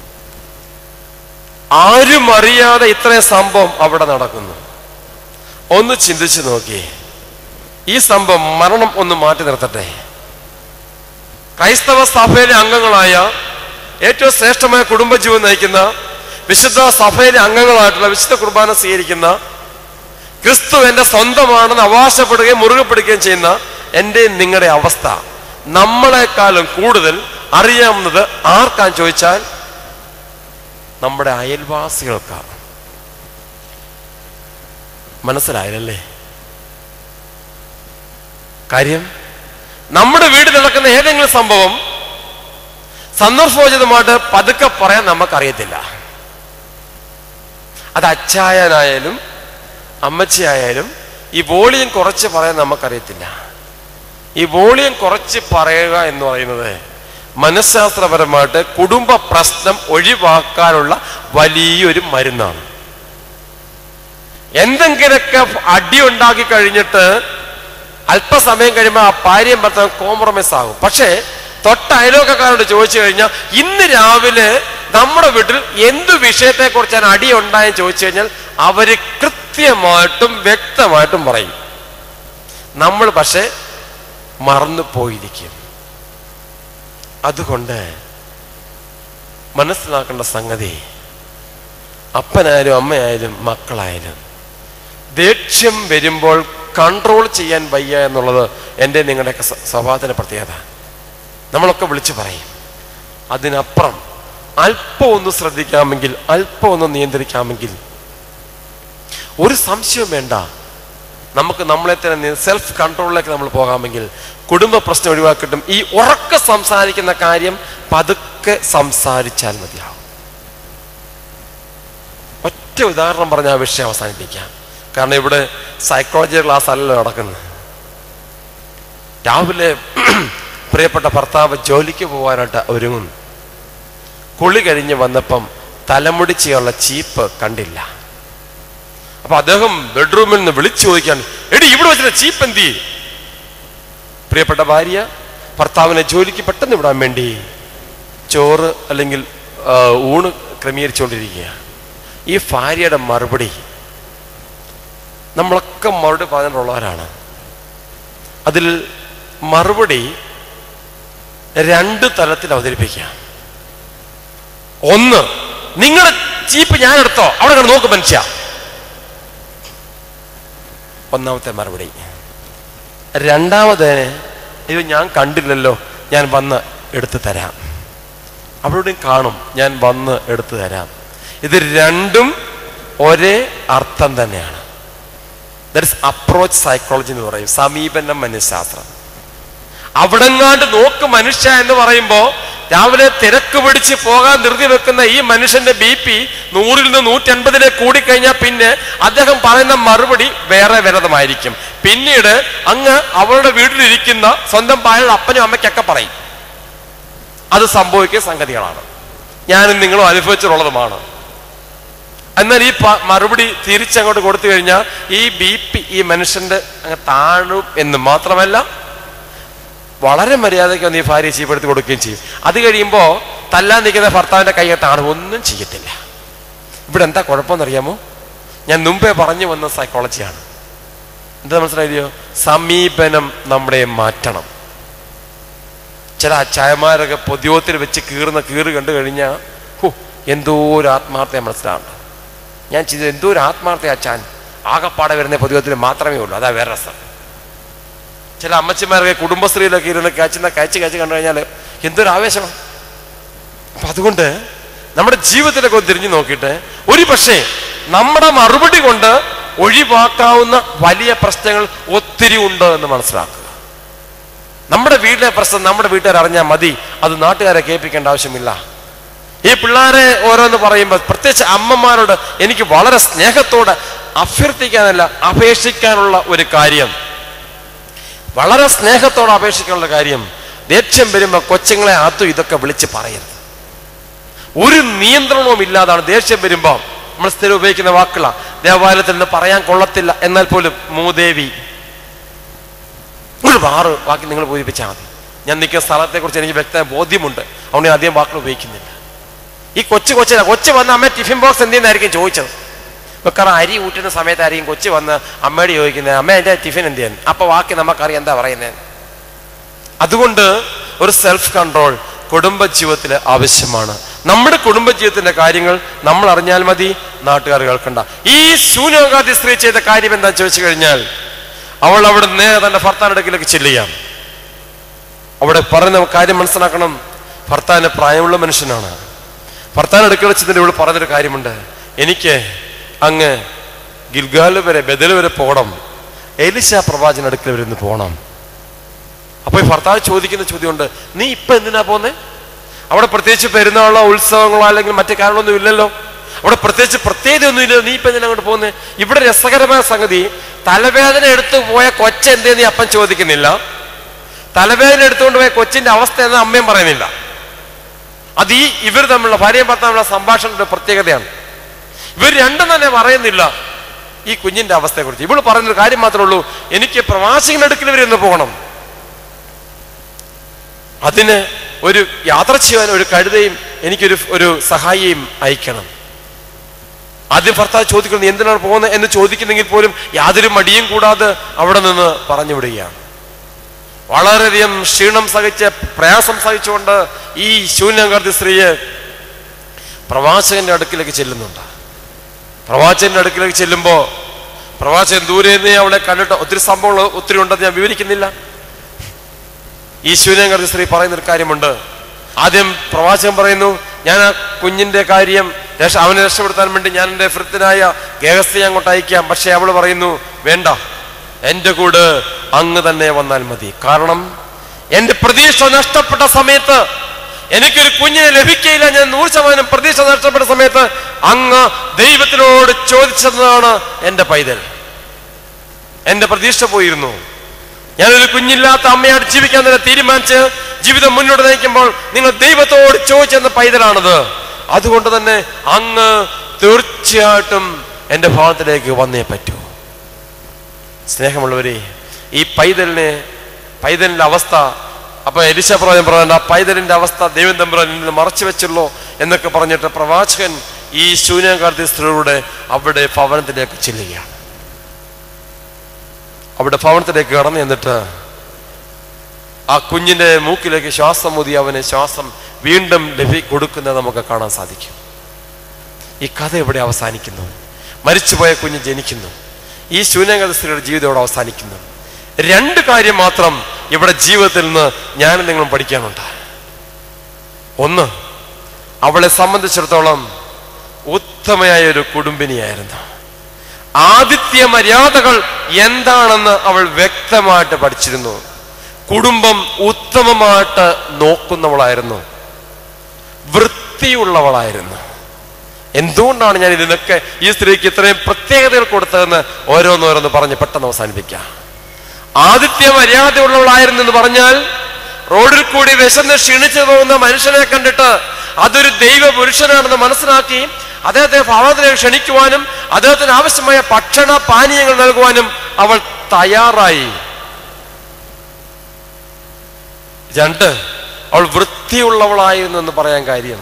ആരും അറിയാതെ ഇത്രയും സംഭവം അവിടെ നടക്കുന്നു ഒന്ന് ചിന്തിച്ചു നോക്കി ഈ സംഭവം മരണം ഒന്ന് മാറ്റി നിർത്തട്ടെ ക്രൈസ്തവ സഭയിലെ അംഗങ്ങളായ ഏറ്റവും ശ്രേഷ്ഠമായ കുടുംബജീവൻ നയിക്കുന്ന വിശുദ്ധ സഭയിലെ അംഗങ്ങളായിട്ടുള്ള വിശുദ്ധ കുർബാന സ്വീകരിക്കുന്ന ക്രിസ്തു എന്റെ സ്വന്തമാണെന്ന് അവകാശപ്പെടുകയും മുറുകെ പിടിക്കുകയും ചെയ്യുന്ന എൻ്റെ നിങ്ങളുടെ അവസ്ഥ നമ്മളെക്കാളും കൂടുതൽ അറിയാവുന്നത് ആർക്കാന്ന് ചോദിച്ചാൽ നമ്മുടെ അയൽവാസികൾക്കാണ് മനസ്സിലായല്ലേ കാര്യം നമ്മുടെ വീട്ടിൽ നടക്കുന്ന ഏതെങ്കിലും സംഭവം സന്ദർഭോചിതമായിട്ട് പതുക്കെ പറയാൻ നമുക്കറിയത്തില്ല അത് അച്ചായനായാലും അമ്മച്ചിയായാലും ഈ വോളിയം കുറച്ച് പറയാൻ നമുക്കറിയത്തില്ല ഈ വോളിയം കുറച്ച് പറയുക എന്ന് പറയുന്നത് മനഃശാസ്ത്രപരമായിട്ട് കുടുംബ പ്രശ്നം ഒഴിവാക്കാനുള്ള വലിയൊരു മരുന്നാണ് എന്തെങ്കിലൊക്കെ അടി ഉണ്ടാക്കി കഴിഞ്ഞിട്ട് അല്പസമയം കഴിയുമ്പോൾ ആ ഭാര്യയും ഭർത്താവും കോംപ്രമൈസ് ആകും പക്ഷേ തൊട്ട അയലോക്കക്കാരോട് ചോദിച്ചു കഴിഞ്ഞാൽ ഇന്ന് രാവിലെ നമ്മുടെ വീട്ടിൽ എന്ത് വിഷയത്തെ കുറിച്ചാണ് അടി ഉണ്ടായെന്ന് ചോദിച്ചു കഴിഞ്ഞാൽ അവര് കൃത്യം കൃത്യമായിട്ടും വ്യക്തമായിട്ടും പറയും നമ്മൾ പക്ഷെ മറന്നു പോയിരിക്കും അതുകൊണ്ട് മനസ്സിലാക്കേണ്ട സംഗതി അപ്പനായാലും അമ്മയായാലും മക്കളായാലും ദേഷ്യം വരുമ്പോൾ കൺട്രോൾ ചെയ്യാൻ വയ്യ എന്നുള്ളത് എൻ്റെ നിങ്ങളുടെയൊക്കെ സ്വ- സ്വഭാവത്തിൻ്റെ പ്രത്യേകത നമ്മളൊക്കെ വിളിച്ചു പറയും അതിനപ്പുറം അല്പം ഒന്ന് ശ്രദ്ധിക്കാമെങ്കിൽ അല്പം ഒന്ന് നിയന്ത്രിക്കാമെങ്കിൽ ഒരു സംശയവും വേണ്ട നമുക്ക് നമ്മളെ തന്നെ സെൽഫ് കൺട്രോളിലേക്ക് നമ്മൾ പോകാമെങ്കിൽ കുടുംബ പ്രശ്നം ഒഴിവാക്കിയിട്ടും ഈ ഉറക്കെ സംസാരിക്കുന്ന കാര്യം പതുക്കെ സംസാരിച്ചാൽ മതിയാവും ഒറ്റ ഉദാഹരണം പറഞ്ഞ ആ വിഷയം അവസാനിപ്പിക്കാം കാരണം ഇവിടെ സൈക്കോളജി ക്ലാസ് അല്ലല്ലോ നടക്കുന്നത് രാവിലെ പ്രിയപ്പെട്ട ഭർത്താവ് ജോലിക്ക് പോകാനായിട്ട് ഒരുങ്ങുന്നു കുളി കഴിഞ്ഞ് വന്നപ്പം തലമുടി ചെയ്യാനുള്ള ചീപ്പ് കണ്ടില്ല അപ്പൊ അദ്ദേഹം ബെഡ്റൂമിൽ നിന്ന് വിളിച്ചു ചോദിക്കാൻ എടി ഇവിടെ വെച്ചിട്ട് ചീപ്പ് എന്തി പ്രിയപ്പെട്ട ഭാര്യ ഭർത്താവിനെ ജോലിക്ക് പെട്ടെന്ന് വിടാൻ വേണ്ടി ചോറ് അല്ലെങ്കിൽ ആ, ഊണ് ക്രമീകരിച്ചുകൊണ്ടിരിക്കുക ഈ ഭാര്യയുടെ മറുപടി നമ്മളൊക്കെ മറുപടി പറഞ്ഞിട്ടുള്ളവരാണ് അതിൽ മറുപടി രണ്ട് തലത്തിൽ അവതരിപ്പിക്കാം ഒന്ന് നിങ്ങളുടെ ചീപ്പ് ഞാൻ എടുത്തോ അവിടെ കിടന്ന് നോക്ക് മനുഷ്യ ഒന്നാമത്തെ മറുപടി രണ്ടാമത് അയ്യോ ഞാൻ കണ്ടില്ലല്ലോ ഞാൻ വന്ന് എടുത്തു തരാം അവരോടും കാണും ഞാൻ വന്ന് എടുത്തു തരാം ഇത് രണ്ടും ഒരേ അർത്ഥം തന്നെയാണ് ദറ്റ് ഇസ് അപ്രോച്ച് സൈക്കോളജി എന്ന് പറയും സമീപനം മനഃശാസ്ത്രം അവിടെങ്ങാണ്ട് നോക്ക് മനുഷ്യ എന്ന് പറയുമ്പോ രാവിലെ തിരക്ക് പിടിച്ച് പോകാൻ ധൃതി വെക്കുന്ന ഈ മനുഷ്യന്റെ ബി പി നൂറിൽ നിന്ന് നൂറ്റൻപതിലേക്ക് കൂടിക്കഴിഞ്ഞാൽ പിന്നെ അദ്ദേഹം പറയുന്ന മറുപടി വേറെ വിരതമായിരിക്കും പിന്നീട് അങ്ങ് അവളുടെ വീട്ടിലിരിക്കുന്ന സ്വന്തം പായുടെ അപ്പനും അമ്മയ്ക്കൊക്കെ പറയും അത് സംഭവിക്കുന്ന സംഗതികളാണ് ഞാനും നിങ്ങളും അനുഭവിച്ചിട്ടുള്ളതുമാണ് എന്നാൽ ഈ പ- മറുപടി തിരിച്ചങ്ങോട്ട് കൊടുത്തു കഴിഞ്ഞാൽ ഈ ബി പി ഈ മനുഷ്യന്റെ അങ്ങ് താഴും എന്ന് മാത്രമല്ല വളരെ മര്യാദയ്ക്ക് ഒന്ന് ഈ ഭാര്യയെ ചീപ്പെടുത്തി കൊടുക്കുകയും ചെയ്യും അത് കഴിയുമ്പോൾ തല്ലാൻ നിൽക്കുന്ന ഭർത്താവിന്റെ കൈ താണും ഒന്നും ചെയ്യത്തില്ല ഇവിടെ എന്താ കുഴപ്പമെന്നറിയാമോ ഞാൻ മുമ്പേ പറഞ്ഞു വന്ന സൈക്കോളജിയാണ് എന്താ മനസ്സിലായോ സമീപനം നമ്മുടെ മാറ്റണം ചില ചായമാരൊക്കെ പൊദ്യോത്തിൽ വെച്ച് കീറുന്ന കീറ് കണ്ടു കഴിഞ്ഞാൽ ഹോ എന്തോ ഒരു ആത്മാർത്ഥത മനസ്സിലാവുണ്ട് ഞാൻ ചെയ്തത് എന്തോ ഒരു ആത്മാർത്ഥ അച്ചാൻ ആകപ്പാടെ വരുന്ന പൊതുവത്തിൽ മാത്രമേ ഉള്ളൂ അതാ വേറെ രസം ചില അമ്മച്ചിമാരൊക്കെ കുടുംബശ്രീയിലൊക്കെ ഇരുന്ന് കയച്ചുന്ന കയച്ച് കയച്ച് കണ്ടു കഴിഞ്ഞാൽ എന്തൊരു ആവേശമാണ് അപ്പൊ അതുകൊണ്ട് നമ്മുടെ ജീവിതത്തിലൊക്കെ ഒന്ന് തിരിഞ്ഞു നോക്കിയിട്ട് ഒരു പക്ഷേ നമ്മുടെ മറുപടി കൊണ്ട് ഒഴിവാക്കാവുന്ന വലിയ പ്രശ്നങ്ങൾ ഒത്തിരി ഉണ്ട് എന്ന് മനസ്സിലാക്കുക നമ്മുടെ വീട്ടിലെ പ്രശ്നം നമ്മുടെ വീട്ടുകാർ അറിഞ്ഞാൽ മതി അത് നാട്ടുകാരെ കേൾപ്പിക്കേണ്ട ആവശ്യമില്ല ഈ പിള്ളേരെ ഓരോന്ന് പറയുമ്പോൾ പ്രത്യേകിച്ച് അമ്മമാരോട് എനിക്ക് വളരെ സ്നേഹത്തോടെ അഭ്യർത്ഥിക്കാനല്ല അപേക്ഷിക്കാനുള്ള ഒരു കാര്യം വളരെ സ്നേഹത്തോടെ അപേക്ഷിക്കാനുള്ള കാര്യം ദേഷ്യം വരുമ്പോൾ കൊച്ചുങ്ങളെ അതും ഇതൊക്കെ വിളിച്ച് പറയരുത് ഒരു നിയന്ത്രണവും ഇല്ലാതാണ് ദേഷ്യം വരുമ്പോൾ നമ്മൾ സ്ഥിരം ഉപയോഗിക്കുന്ന വാക്കുകളാണ് ദേവാലയത്തിൽ നിന്ന് പറയാൻ കൊള്ളത്തില്ല എന്നാൽ പോലും മൂദേവി ഒരു ആറ് വാക്ക് നിങ്ങൾ പൂരിപ്പിച്ചാൽ മതി ഞാൻ നിൽക്കുന്ന സ്ഥലത്തെക്കുറിച്ച് എനിക്ക് വ്യക്തമായ ബോധ്യമുണ്ട് അതുകൊണ്ട് ഞാൻ അധികം വാക്കുകൾ ഉപയോഗിക്കുന്നില്ല ഈ കൊച്ചു കൊച്ചിന കൊച്ചു വന്ന് അമ്മ ടിഫിൻ ബോക്സ് എന്തെന്നായിരിക്കും ചോദിച്ചത് വെക്കാറ് അരി ഊട്ടുന്ന സമയത്തായിരിക്കും കൊച്ചു വന്ന് അമ്മയോട് ചോദിക്കുന്നത് അമ്മ എൻ്റെ ടിഫിൻ എന്ത് ചെയ്യാൻ അപ്പൊ വാക്ക് നമുക്കറിയാം എന്താ പറയുന്നത് അതുകൊണ്ട് ഒരു സെൽഫ് കൺട്രോൾ കുടുംബ ജീവിതത്തിൽ ആവശ്യമാണ് നമ്മുടെ കുടുംബ ജീവിതത്തിന്റെ കാര്യങ്ങൾ നമ്മൾ അറിഞ്ഞാൽ മതി നാട്ടുകാർ കേൾക്കണ്ട ഈ ശൂന്യകാതി സ്ത്രീ ചെയ്ത കാര്യം എന്താ ചോദിച്ചു കഴിഞ്ഞാൽ അവൾ അവിടെ നേരെ തന്റെ ഭർത്താവിനടുക്കിലേക്ക് ചെല്ലുകയാണ് അവിടെ പറയുന്ന കാര്യം മനസ്സിലാക്കണം ഭർത്താവിന് പ്രായമുള്ള മനുഷ്യനാണ് ഭർത്താവിന് അടുക്കൽ വെച്ചതിന്റെ ഇവിടെ പറഞ്ഞൊരു കാര്യമുണ്ട് എനിക്ക് അങ്ങ് ഗിൽഗാല് വരെ ബദൽ വരെ പോകണം എലിശ പ്രവാചന അടുക്കൽ വരെ ഒന്ന് പോകണം അപ്പൊ ഈ ഭർത്താവ് ചോദിക്കുന്ന ചോദ്യമുണ്ട് നീ ഇപ്പൊ എന്തിനാ പോന്നെ അവിടെ പ്രത്യേകിച്ച് പെരുന്നാളോ ഉത്സവങ്ങളോ അല്ലെങ്കിൽ മറ്റു കാരണമൊന്നും ഇല്ലല്ലോ അവിടെ പ്രത്യേകിച്ച് പ്രത്യേകത ഒന്നും ഇല്ലല്ലോ നീ ഇപ്പൊ എന്തിനാ അങ്ങോട്ട് പോകുന്നേ ഇവിടെ രസകരമായ സംഗതി തലവേദന എടുത്തു പോയ കൊച്ച എന്തേ നീ അപ്പൻ ചോദിക്കുന്നില്ല തലവേദന എടുത്തുകൊണ്ട് പോയ കൊച്ചിന്റെ അവസ്ഥ എന്ന് അമ്മയും പറയുന്നില്ല അത് ഈ ഇവർ തമ്മിലുള്ള ഭാര്യയും ഭർത്താവുള്ള സംഭാഷണത്തിന്റെ പ്രത്യേകതയാണ് ഇവർ രണ്ടും തന്നെ പറയുന്നില്ല ഈ കുഞ്ഞിന്റെ അവസ്ഥയെക്കുറിച്ച് ഇവള് പറയുന്നൊരു കാര്യം മാത്രമേ ഉള്ളൂ എനിക്ക് പ്രവാസികളുടെ അടുക്കൽ വരെ ഒന്ന് പോകണം അതിന് ഒരു യാത്ര ചെയ്യാൻ ഒരു കഴുതയും എനിക്കൊരു ഒരു സഹായിയും അയക്കണം ആദ്യം ഭർത്താവ് ചോദിക്കുന്നത് "നീ എന്തിനാണ് പോകുന്നത് എന്ന് ചോദിക്കുന്നെങ്കിൽ പോലും യാതൊരു മടിയും കൂടാതെ അവിടെ നിന്ന് പറഞ്ഞു വിടുകയാണ് വളരെയധികം ക്ഷീണം സഹിച്ച് പ്രയാസം സഹിച്ചുകൊണ്ട് ഈ ശൂന്യകാർത്തി സ്ത്രീയെ പ്രവാചകന്റെ അടുക്കിലേക്ക് ചെല്ലുന്നുണ്ട് പ്രവാചകന്റെ അടുക്കിലേക്ക് ചെല്ലുമ്പോൾ പ്രവാചകൻ ദൂരെ നിന്ന് അവളെ കണ്ടിട്ട് ഒത്തിരി സംഭവങ്ങൾ ഒത്തിരി ഉണ്ടെന്ന് ഞാൻ വിവരിക്കുന്നില്ല ഈ ശൂന്യകാർത്തി സ്ത്രീ പറയുന്ന ഒരു കാര്യമുണ്ട് ആദ്യം പ്രവാചകൻ പറയുന്നു ഞാൻ ആ കുഞ്ഞിന്റെ കാര്യം രക്ഷ അവനെ രക്ഷപ്പെടുത്താൻ വേണ്ടി ഞാൻ എൻ്റെ ഭൃത്തനായ ഗേഹസ്ഥയെ അങ്ങോട്ട് അയക്കാം പക്ഷെ അവൾ പറയുന്നു വേണ്ട എൻ്റെ കൂടെ അങ്ങ് തന്നെ വന്നാൽ മതി കാരണം എൻ്റെ പ്രതീക്ഷ നഷ്ടപ്പെട്ട സമയത്ത് എനിക്കൊരു കുഞ്ഞിനെ ലഭിക്കയില്ല ഞാൻ നൂറ് ശതമാനം പ്രതീക്ഷ നഷ്ടപ്പെട്ട സമയത്ത് അങ്ങ് ദൈവത്തിനോട് ചോദിച്ചതാണ് എൻ്റെ പൈതൽ എൻ്റെ പ്രതീക്ഷ പോയിരുന്നു ഞാനൊരു കുഞ്ഞില്ലാത്ത അമ്മയായിട്ട് ജീവിക്കാൻ തന്നെ തീരുമാനിച്ച് ജീവിതം മുന്നോട്ട് നയിക്കുമ്പോൾ നിങ്ങൾ ദൈവത്തോട് ചോദിച്ചെന്ന പൈതലാണത് അതുകൊണ്ട് തന്നെ അങ്ങ് തീർച്ചയായിട്ടും എൻ്റെ ഭവനത്തിലേക്ക് വന്നേ പറ്റൂ സ്നേഹമുള്ളവരെ ഈ പൈതലിനെ പൈതലിന്റെ അവസ്ഥ അപ്പൊ എലിശ പ്രവചനം പറഞ്ഞ ആ പൈതലിന്റെ അവസ്ഥ ദൈവം തമ്പുരാൻ നിന്ന് മറച്ചു വെച്ചല്ലോ എന്നൊക്കെ പറഞ്ഞിട്ട് പ്രവാചകൻ ഈ ശൂന്യകാർത്തി സ്ത്രീയുടെ അവിടെ ഭവനത്തിലേക്ക് ചെല്ലുകയാണ് അവിടെ ഭവനത്തിലേക്ക് കടന്നു എന്നിട്ട് ആ കുഞ്ഞിന്റെ മൂക്കിലേക്ക് ശ്വാസം മുതി അവന് ശ്വാസം വീണ്ടും ലഭി കൊടുക്കുന്നത് നമുക്ക് കാണാൻ സാധിക്കും ഈ കഥ എവിടെ അവസാനിക്കുന്നു മരിച്ചുപോയ കുഞ്ഞ് ജനിക്കുന്നു ഈ ശൂന്യകാല സ്ത്രീയുടെ ജീവിതം ഇവിടെ അവസാനിക്കുന്നു രണ്ട് കാര്യം മാത്രം ഇവിടെ ജീവിതത്തിൽ നിന്ന് ഞാനും നിങ്ങളും പഠിക്കാനുണ്ട് ഒന്ന് അവളെ സംബന്ധിച്ചിടത്തോളം ഉത്തമയായ ഒരു കുടുംബിനിയായിരുന്നു ആദിത്യ മര്യാദകൾ എന്താണെന്ന് അവൾ വ്യക്തമായിട്ട് പഠിച്ചിരുന്നു കുടുംബം ഉത്തമമായിട്ട് നോക്കുന്നവളായിരുന്നു വൃത്തിയുള്ളവളായിരുന്നു എന്തുകൊണ്ടാണ് ഞാൻ ഇതിനൊക്കെ ഈ സ്ത്രീക്ക് ഇത്രയും പ്രത്യേകതകൾ കൊടുത്തതെന്ന് ഓരോന്നോരോന്ന് പറഞ്ഞ് പെട്ടെന്ന് അവസാനിപ്പിക്കാം ആദിത്യ മര്യാദയുള്ളവളായിരുന്നു എന്ന് പറഞ്ഞാൽ റോഡിൽ കൂടി വിശന്ന് ക്ഷീണിച്ചു പോകുന്ന മനുഷ്യനെ കണ്ടിട്ട് അതൊരു ദൈവ പുരുഷനാണെന്ന് മനസ്സിലാക്കി അദ്ദേഹത്തെ ഭവനത്തിലേക്ക് ക്ഷണിക്കുവാനും അദ്ദേഹത്തിന് ആവശ്യമായ ഭക്ഷണ പാനീയങ്ങൾ നൽകുവാനും അവൾ തയ്യാറായി രണ്ട് അവൾ വൃത്തിയുള്ളവളായിരുന്നു എന്ന് പറയാൻ കാര്യം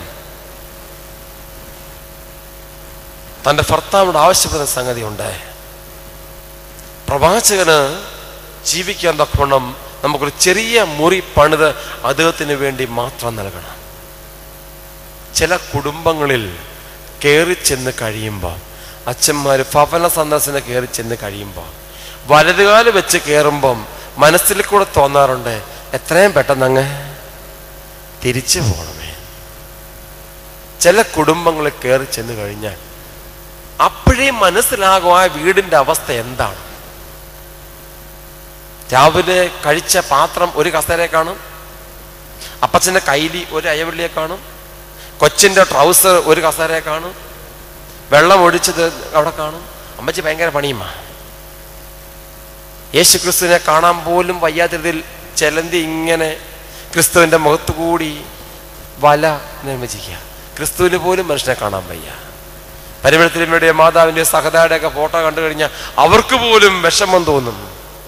തന്റെ ഭർത്താവിനോട് ആവശ്യപ്പെടുന്ന സംഗതിയുണ്ട് പ്രവാചകന് ജീവിക്കാൻ തക്കവണ്ണം നമുക്കൊരു ചെറിയ മുറി പണിത് അദ്ദേഹത്തിന് വേണ്ടി മാത്രം നൽകണം ചില കുടുംബങ്ങളിൽ കയറി ചെന്ന് കഴിയുമ്പോൾ അച്ഛന്മാർ ഭവന സന്ദർശനം കയറി ചെന്ന് കഴിയുമ്പോൾ വലതുകാല് വെച്ച് കയറുമ്പം മനസ്സിൽ കൂടെ തോന്നാറുണ്ട് എത്രയും പെട്ടെന്ന് അങ്ങ് തിരിച്ചു പോകണമേ ചില കുടുംബങ്ങളിൽ കയറി ചെന്ന് കഴിഞ്ഞാൽ അപ്പോഴേ മനസ്സിലാകും ആ വീടിന്റെ അവസ്ഥ എന്താണ് രാവിലെ കഴിച്ച പാത്രം ഒരു കസേരയെ കാണും അപ്പച്ചന്റെ കൈലി ഒരു അയവള്ളിയെ കാണും കൊച്ചിന്റെ ട്രൗസർ ഒരു കസേരയെ കാണും വെള്ളം ഒഴിച്ചത് അവിടെ കാണും അമ്മച്ചി ഭയങ്കര പണിയുമാ യേശു ക്രിസ്തുവിനെ കാണാൻ പോലും വയ്യാതിരുതിൽ ചെലന്തി ഇങ്ങനെ ക്രിസ്തുവിന്റെ മുഖത്ത് കൂടി വല നിർമ്മിച്ചിരിക്കുക ക്രിസ്തുവിന് പോലും മനുഷ്യനെ കാണാൻ വയ്യ പരിമളത്തിലുമ്മയുടെ മാതാവിന്റെ സഹതായുടെ ഒക്കെ ഫോട്ടോ കണ്ടു കഴിഞ്ഞാൽ അവർക്ക് പോലും വിഷമം തോന്നുന്നു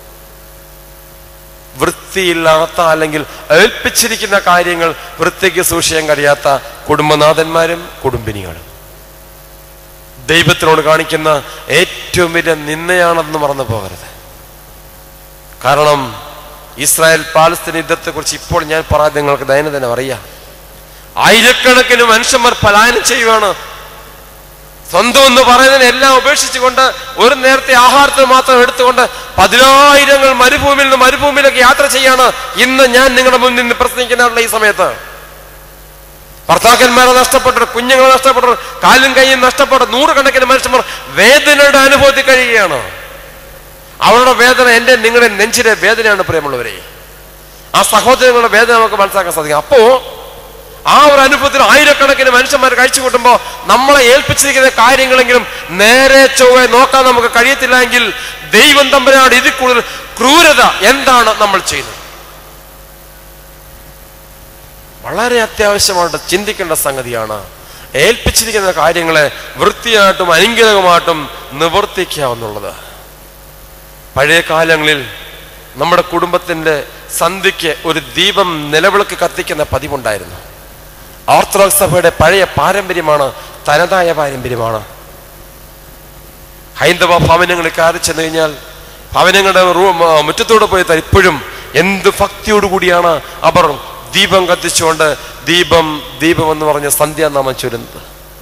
വൃത്തിയില്ലാത്ത അല്ലെങ്കിൽ ഏൽപ്പിച്ചിരിക്കുന്ന കാര്യങ്ങൾ വൃത്തിക്ക് സൂക്ഷിക്കാൻ കഴിയാത്ത കുടുംബനാഥന്മാരും കുടുംബിനികളും ദൈവത്തിനോട് കാണിക്കുന്ന ഏറ്റവും വലിയ നിന്നയാണെന്ന് മറന്നു പോകരുത് കാരണം ഇസ്രായേൽ പാലസ്തീൻ യുദ്ധത്തെ കുറിച്ച് ഇപ്പോൾ ഞാൻ പറയാൻ നിങ്ങൾക്ക് ദൈനംദിനം അറിയാം ആയിരക്കണക്കിന് മനുഷ്യന്മാർ പലായനം ചെയ്യുവാണ് സ്വന്തം എന്ന് പറയുന്നതിനെ എല്ലാം ഉപേക്ഷിച്ചുകൊണ്ട് ഒരു നേരത്തെ ആഹാരത്തിന് മാത്രം എടുത്തുകൊണ്ട് പതിനായിരങ്ങൾ മരുഭൂമിയിൽ നിന്ന് മരുഭൂമിയിലേക്ക് യാത്ര ചെയ്യാണ് ഇന്ന് ഞാൻ നിങ്ങളുടെ മുന്നിൽ നിന്ന് പ്രസംഗിക്കുന്ന ഈ സമയത്ത് ഭർത്താക്കന്മാരെ നഷ്ടപ്പെട്ടു കുഞ്ഞുങ്ങളെ നഷ്ടപ്പെട്ടു കാലും കൈയും നഷ്ടപ്പെട്ട നൂറുകണക്കിന് മനുഷ്യന്മാർ വേദനയുടെ അനുഭവത്തിൽ കഴിയുകയാണ് അവരുടെ വേദന എൻ്റെ നിങ്ങളുടെ നെഞ്ചിലെ വേദനയാണ് പ്രിയമുള്ളവരെ ആ സഹോദരങ്ങളുടെ വേദന നമുക്ക് മനസ്സിലാക്കാൻ സാധിക്കും അപ്പോ ആ ഒരു അനുഭവത്തിൽ ആയിരക്കണക്കിന് മനുഷ്യന്മാർ കഴിച്ചു കൂട്ടുമ്പോൾ നമ്മളെ ഏൽപ്പിച്ചിരിക്കുന്ന കാര്യങ്ങളെങ്കിലും നേരെ ചൊവ്വെ നോക്കാൻ നമുക്ക് കഴിയത്തില്ല എങ്കിൽ ദൈവം തമ്പനാട് ഇതിൽ കൂടുതൽ ക്രൂരത എന്താണ് നമ്മൾ ചെയ്യുന്നത് വളരെ അത്യാവശ്യമായിട്ട് ചിന്തിക്കേണ്ട സംഗതിയാണ് ഏൽപ്പിച്ചിരിക്കുന്ന കാര്യങ്ങളെ വൃത്തിയായിട്ടും അനുഗ്രഹമായിട്ടും നിവർത്തിക്കാവുന്നുള്ളത് പഴയ കാലങ്ങളിൽ നമ്മുടെ കുടുംബത്തിന്റെ സന്ധിക്ക് ഒരു ദീപം നിലവിളക്ക് കത്തിക്കുന്ന പതിവുണ്ടായിരുന്നു ഓർത്തഡോക്സ് സഭയുടെ പഴയ പാരമ്പര്യമാണ് തനതായ പാരമ്പര്യമാണ് ഹൈന്ദവ ഭവനങ്ങളിൽ കയറി ചെന്ന് കഴിഞ്ഞാൽ ഭവനങ്ങളുടെ റൂ- ആ, മുറ്റത്തൂടെ പോയി ത- ഇപ്പോഴും എന്ത് ഭക്തിയോടുകൂടിയാണ് അവർ ദീപം കത്തിച്ചുകൊണ്ട് ദീപം ദീപം എന്ന് പറഞ്ഞ സന്ധ്യാനാമം ചൊല്ലുന്നത്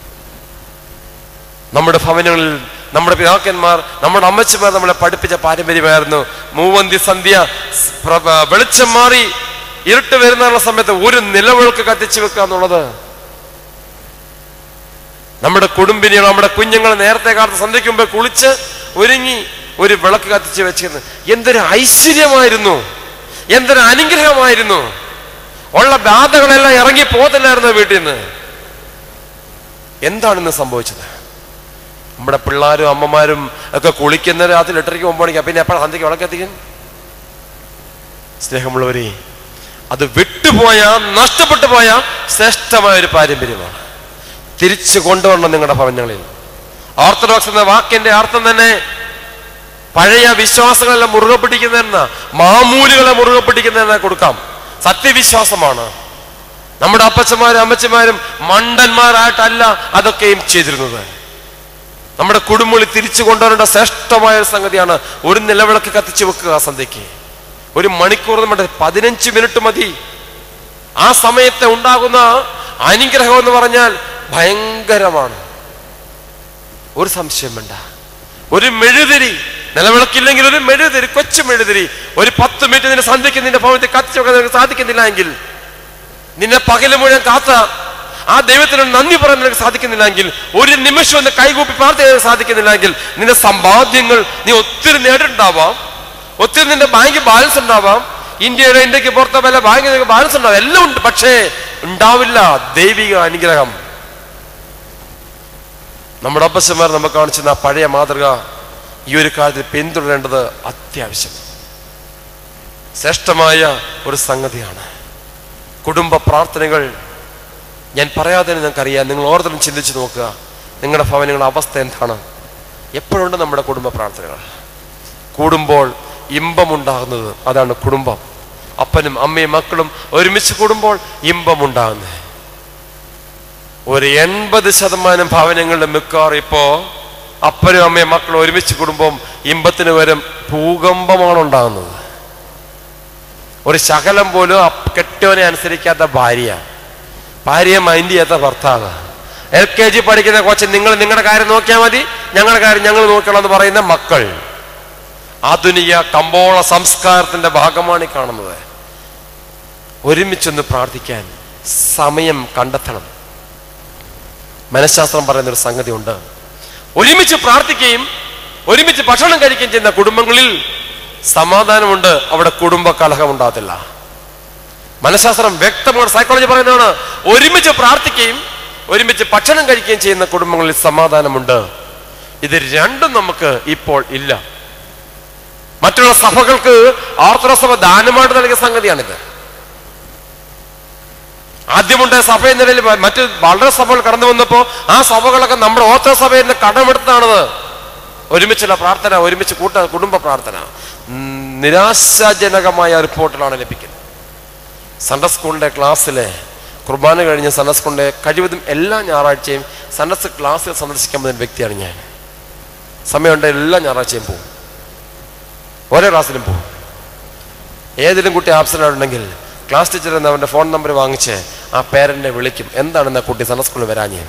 നമ്മുടെ ഭവനങ്ങളിൽ നമ്മുടെ പിതാക്കന്മാർ നമ്മുടെ അമ്മച്ചിമാർ നമ്മളെ പഠിപ്പിച്ച പാരമ്പര്യമായിരുന്നു മൂവന്തി സന്ധ്യ സ് പ്ര- വെളിച്ചം മാറി ഇരുട്ട് വരുന്ന സമയത്ത് ഒരു നിലവിളക്ക് കത്തിച്ചു വെക്കുക എന്നുള്ളത് നമ്മുടെ കുടുംബിനികൾ നമ്മുടെ കുഞ്ഞുങ്ങൾ നേരത്തെ കാലത്ത് സന്ധ്യയ്ക്ക് മുമ്പ് കുളിച്ച് ഒരുങ്ങി ഒരു വിളക്ക് കത്തിച്ച് വെച്ചിരുന്നു എന്തൊരു ഐശ്വര്യമായിരുന്നു എന്തൊരു അനുഗ്രഹമായിരുന്നു ഉള്ള ബാധകളെല്ലാം ഇറങ്ങി പോകത്തില്ലായിരുന്നു വീട്ടിൽ നിന്ന് എന്താണ് ഇന്ന് സംഭവിച്ചത് നമ്മുടെ പിള്ളേരും അമ്മമാരും ഒക്കെ കുളിക്കുന്ന രാത്രി എട്ടരയ്ക്ക് ഒമ്പണിക്കാം പിന്നെ എപ്പോഴാണ് സന്ധ്യയ്ക്ക് വിളക്കെത്തിക്കും സ്നേഹമുള്ളവരെ അത് വിട്ടുപോയ നഷ്ടപ്പെട്ടു പോയ ശ്രേഷ്ഠമായ ഒരു പാരമ്പര്യമാണ് തിരിച്ചു കൊണ്ടുവരണം നിങ്ങളുടെ ഭവനങ്ങളിൽ ഓർത്തഡോക്സ് എന്ന വാക്കിന്റെ അർത്ഥം തന്നെ പഴയ വിശ്വാസങ്ങളെല്ലാം മുറുകെ പിടിക്കുന്നതെന്ന മാമൂലുകളെ മുറുകെ പിടിക്കുന്നതെന്ന കൊടുക്കാം സത്യവിശ്വാസമാണ് നമ്മുടെ അപ്പച്ചന്മാരും അമ്മച്ചമാരും മണ്ടന്മാരായിട്ടല്ല അതൊക്കെയും ചെയ്തിരുന്നത് നമ്മുടെ കുടുംബങ്ങളിൽ തിരിച്ചു കൊണ്ടുവരേണ്ട ശ്രേഷ്ഠമായ ഒരു സംഗതിയാണ് ഒരു നിലവിളക്ക് കത്തിച്ചു വെക്കുക സന്ധ്യയ്ക്ക് ഒരു മണിക്കൂർ നമ്മുടെ പതിനഞ്ച് മിനിറ്റ് മതി ആ സമയത്ത് ഉണ്ടാകുന്ന അനുഗ്രഹം എന്ന് പറഞ്ഞാൽ ഭയങ്കരമാണ് ഒരു സംശയം വേണ്ട ഒരു മെഴുതിരി നിലവിളക്കില്ലെങ്കിൽ ഒരു മെഴുതിരി കൊച്ചു മെഴുതിരി ഒരു പത്ത് മിനിറ്റ് നിന്റെ സന്ധ്യയ്ക്ക് നിന്റെ ഭവനത്തിൽ കത്തിച്ചു വെക്കാൻ നിനക്ക് സാധിക്കുന്നില്ല എങ്കിൽ നിന്നെ പകല് മുഴുവൻ കാത്ത ആ ദൈവത്തിന് നന്ദി പറയാൻ നിനക്ക് സാധിക്കുന്നില്ലെങ്കിൽ ഒരു നിമിഷം ഒന്ന് കൈകൂപ്പി പ്രാർത്ഥിക്കാൻ സാധിക്കുന്നില്ലെങ്കിൽ നിന്റെ സമ്പാദ്യങ്ങൾ നീ ഒത്തിരി നേടിയിട്ടുണ്ടാവാം ഒത്തിരി നിന്റെ ബാങ്ക് ബാലൻസ് ഉണ്ടാവാം ഇന്ത്യയുടെ ഇന്ത്യക്ക് പുറത്തെ പല ബാങ്കിന് ബാലൻസ് ഉണ്ടാവും എല്ലാം ഉണ്ട് പക്ഷേ ഉണ്ടാവില്ല ദൈവിക അനുഗ്രഹം നമ്മുടെ അപ്പച്ചന്മാർ നമുക്ക് കാണിച്ചിരുന്ന ആ പഴയ മാതൃക ഈ ഒരു കാര്യത്തിൽ പിന്തുടരേണ്ടത് അത്യാവശ്യം ശ്രേഷ്ഠമായ ഒരു സംഗതിയാണ് കുടുംബ പ്രാർത്ഥനകൾ ഞാൻ പറയാതെ നിങ്ങൾക്കറിയാം നിങ്ങൾ ഓരോരുത്തരും ചിന്തിച്ചു നോക്കുക നിങ്ങളുടെ ഭവനങ്ങളുടെ അവസ്ഥ എന്താണ് എപ്പോഴുണ്ട് നമ്മുടെ കുടുംബ പ്രാർത്ഥനകൾ കൂടുമ്പോൾ ഇമ്പമുണ്ടാകുന്നത് അതാണ് കുടുംബം അപ്പനും അമ്മയും മക്കളും ഒരുമിച്ച് കൂടുമ്പോൾ ഇമ്പമുണ്ടാകുന്നത് ഒരു എൺപത് ശതമാനം ഭവനങ്ങളുടെ മിക്കവാറും ഇപ്പോ അപ്പനും അമ്മയും മക്കളും ഒരുമിച്ച് കൂടുമ്പോൾ ഇമ്പത്തിന് വരും ഭൂകമ്പമാണ് ഉണ്ടാകുന്നത് ഒരു ശകലം പോലും അപ്പ് കെട്ടവനെ അനുസരിക്കാത്ത ഭാര്യ ഭാര്യയെ മൈൻഡ് ചെയ്യാത്ത ഭർത്താവ് എൽ കെ ജി പഠിക്കുന്ന കൊച്ചൻ നിങ്ങൾ നിങ്ങളുടെ കാര്യം നോക്കിയാൽ മതി ഞങ്ങളുടെ കാര്യം ഞങ്ങൾ നോക്കണം എന്ന് പറയുന്ന മക്കൾ ആധുനിക കമ്പോള സംസ്കാരത്തിന്റെ ഭാഗമാണ് ഈ കാണുന്നത് ഒരുമിച്ചൊന്ന് പ്രാർത്ഥിക്കാൻ സമയം കണ്ടെത്തണം മനഃശാസ്ത്രം പറയുന്ന ഒരു സംഗതി ഉണ്ട് ഒരുമിച്ച് പ്രാർത്ഥിക്കുകയും ഒരുമിച്ച് ഭക്ഷണം കഴിക്കുകയും ചെയ്യുന്ന കുടുംബങ്ങളിൽ സമാധാനമുണ്ട് അവിടെ കുടുംബ കലഹം ഉണ്ടാകത്തില്ല മനഃശാസ്ത്രം വ്യക്തമാണ് സൈക്കോളജി പറയുന്നതാണ് ഒരുമിച്ച് പ്രാർത്ഥിക്കുകയും ഒരുമിച്ച് ഭക്ഷണം കഴിക്കുകയും ചെയ്യുന്ന കുടുംബങ്ങളിൽ സമാധാനമുണ്ട് ഇത് രണ്ടും നമുക്ക് ഇപ്പോൾ ഇല്ല മറ്റുള്ള സഭകൾക്ക് ഓർത്തഡോക്സ് സഭ ദാനമായിട്ട് നൽകിയ സംഗതിയാണിത് ആദ്യമുണ്ട് സഭ എന്ന നിലയിൽ മറ്റ് വളരെ സഭകൾ കടന്നു വന്നപ്പോൾ ആ സഭകളൊക്കെ നമ്മുടെ ഓർത്തഡോക്സ് സഭയിൽ നിന്ന് കടമെടുത്താണ് ഒരുമിച്ചുള്ള പ്രാർത്ഥന ഒരുമിച്ച് കൂട്ട കുടുംബ പ്രാർത്ഥന ഉം, നിരാശാജനകമായ റിപ്പോർട്ടുകളാണ് ലഭിക്കുന്നത് സൺഡേ സ്കൂളിന്റെ ക്ലാസ്സിലെ കുർബാന കഴിഞ്ഞ് സൺഡേ സ്കൂളിന്റെ കഴിവതും എല്ലാ ഞായറാഴ്ചയും സൺഡേ ക്ലാസ് സന്ദർശിക്കാൻ പറ്റുന്ന വ്യക്തിയാണ് ഞാൻ സമയമുണ്ട് എല്ലാ ഞായറാഴ്ചയും പോകും ഓരോ ക്ലാസ്സിലും പോകും ഏതെങ്കിലും കുട്ടി ആബ്സെന്റ് ആയിട്ടുണ്ടെങ്കിൽ ക്ലാസ് ടീച്ചർ എന്ന് അവന്റെ ഫോൺ നമ്പർ വാങ്ങിച്ച് ആ പേരന്റിനെ വിളിക്കും എന്താണെന്ന് ആ കുട്ടി സൺഡേ സ്കൂളിൽ വരാഞ്ഞ്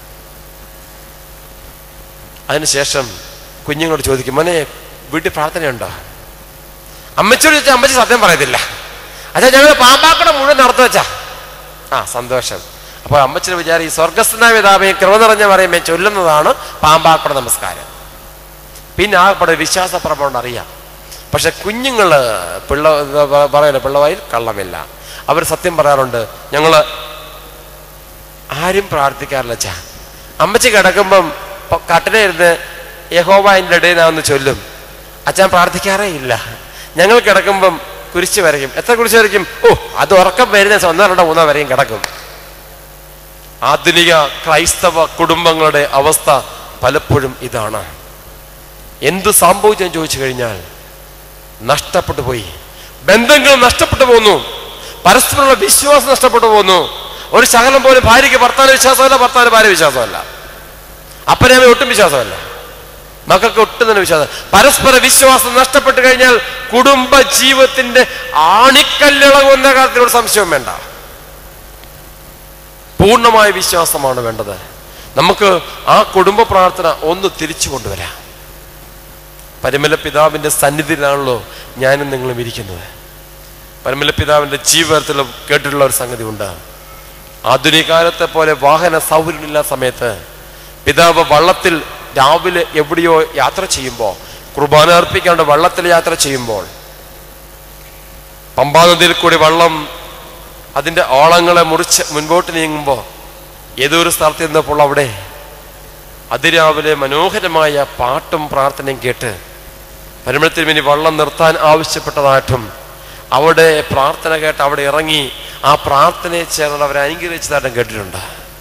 അതിനുശേഷം കുഞ്ഞുങ്ങളോട് ചോദിക്കും മോനെ വീട്ടിൽ പ്രാർത്ഥനയുണ്ടോ അമ്മച്ചോട് ചോദിച്ചാൽ അമ്മച്ചി സത്യം പറയത്തില്ല അച്ഛാ ഞങ്ങൾ പാമ്പാക്കട മുഴുവൻ നടത്തു വെച്ചാ ആ സന്തോഷം അപ്പോൾ അമ്മച്ചിയുടെ വിചാരം ഈ സ്വർഗസ്ഥനായ പിതാമയും കൃപ നിറഞ്ഞ പറയുമേ ചൊല്ലുന്നതാണ് പാമ്പാക്കട നമസ്കാരം പിന്നെ ആ പടം വിശ്വാസ പ്രമാണം അറിയാം പക്ഷെ കുഞ്ഞുങ്ങൾ പിള്ള പറയല പിള്ളവായിൽ കള്ളമില്ല അവർ സത്യം പറയാറുണ്ട് ഞങ്ങൾ ആരും പ്രാർത്ഥിക്കാറില്ല അച്ഛാ അമ്മച്ചി കിടക്കുമ്പം പ- കട്ടിലിരുന്ന് യഹോവ എൻ്റെ ഇടയിലാന്ന് ചൊല്ലും അച്ഛൻ പ്രാർത്ഥിക്കാറേ ഇല്ല ഞങ്ങൾ കിടക്കുമ്പം കുരിശ് വരയ്ക്കും എത്ര കുരിശ് വരയ്ക്കും ഓ അത് ഉറക്കം വരുന്ന ദിവസം ഒന്നോ രണ്ടോ മൂന്നോ വരെയും കിടക്കും ആധുനിക ക്രൈസ്തവ കുടുംബങ്ങളുടെ അവസ്ഥ പലപ്പോഴും ഇതാണ് എന്ത് സംഭവിച്ചെന്ന് ചോദിച്ചു കഴിഞ്ഞാൽ നഷ്ടപ്പെട്ടു പോയി ബന്ധങ്ങൾ നഷ്ടപ്പെട്ടു പോന്നു പരസ്പരമുള്ള വിശ്വാസം നഷ്ടപ്പെട്ടു പോന്നു ഒരു ശകലം പോലും ഭാര്യയ്ക്ക് ഭർത്താവിന് വിശ്വാസമല്ല ഭർത്താവിന് ഭാര്യ വിശ്വാസമല്ല അപ്പനെ അമ്മ ഒട്ടും വിശ്വാസമല്ല മക്കൾക്ക് ഒട്ടും തന്നെ വിശ്വാസം പരസ്പര വിശ്വാസം നഷ്ടപ്പെട്ടു കഴിഞ്ഞാൽ കുടുംബ ജീവിതത്തിന്റെ ആണിക്കല്ലിളകുന്ന കാര്യത്തിൽ ഒരു സംശയവും വേണ്ട പൂർണ്ണമായ വിശ്വാസമാണ് വേണ്ടത് നമുക്ക് ആ കുടുംബ പ്രാർത്ഥന ഒന്ന് തിരിച്ചു കൊണ്ടുവരാം പരിമല പിതാവിന്റെ സന്നിധിയിലാണല്ലോ ഞാനും നിങ്ങളും ഇരിക്കുന്നത് പരിമല പിതാവിന്റെ ജീവിതത്തിൽ കേട്ടിട്ടുള്ള ഒരു സംഗതി ഉണ്ട് ആധുനിക കാലത്തെ പോലെ വാഹന സൗകര്യമില്ല സമയത്ത് പിതാവ് വള്ളത്തിൽ രാവിലെ എവിടെയോ യാത്ര ചെയ്യുമ്പോൾ കുർബാന അർപ്പിക്കാണ്ട് വള്ളത്തിൽ യാത്ര ചെയ്യുമ്പോൾ പമ്പാനദിയിൽ കൂടി വള്ളം അതിന്റെ ഓളങ്ങളെ മുറിച്ച് മുൻപോട്ട് നീങ്ങുമ്പോൾ ഏതോ ഒരു സ്ഥലത്ത് നിന്നപ്പോൾ അവിടെ അതിരാവിലെ മനോഹരമായ പാട്ടും പ്രാർത്ഥനയും കേട്ട് പരിമളത്തിൽ ഇനി വള്ളം നിർത്താൻ ആവശ്യപ്പെട്ടതായിട്ടും അവിടെ പ്രാർത്ഥന കേട്ട് അവിടെ ഇറങ്ങി ആ പ്രാർത്ഥനയെ ചേർന്ന് അവരെ അനുഗ്രഹിച്ചതായിട്ടും കേട്ടിട്ടുണ്ട്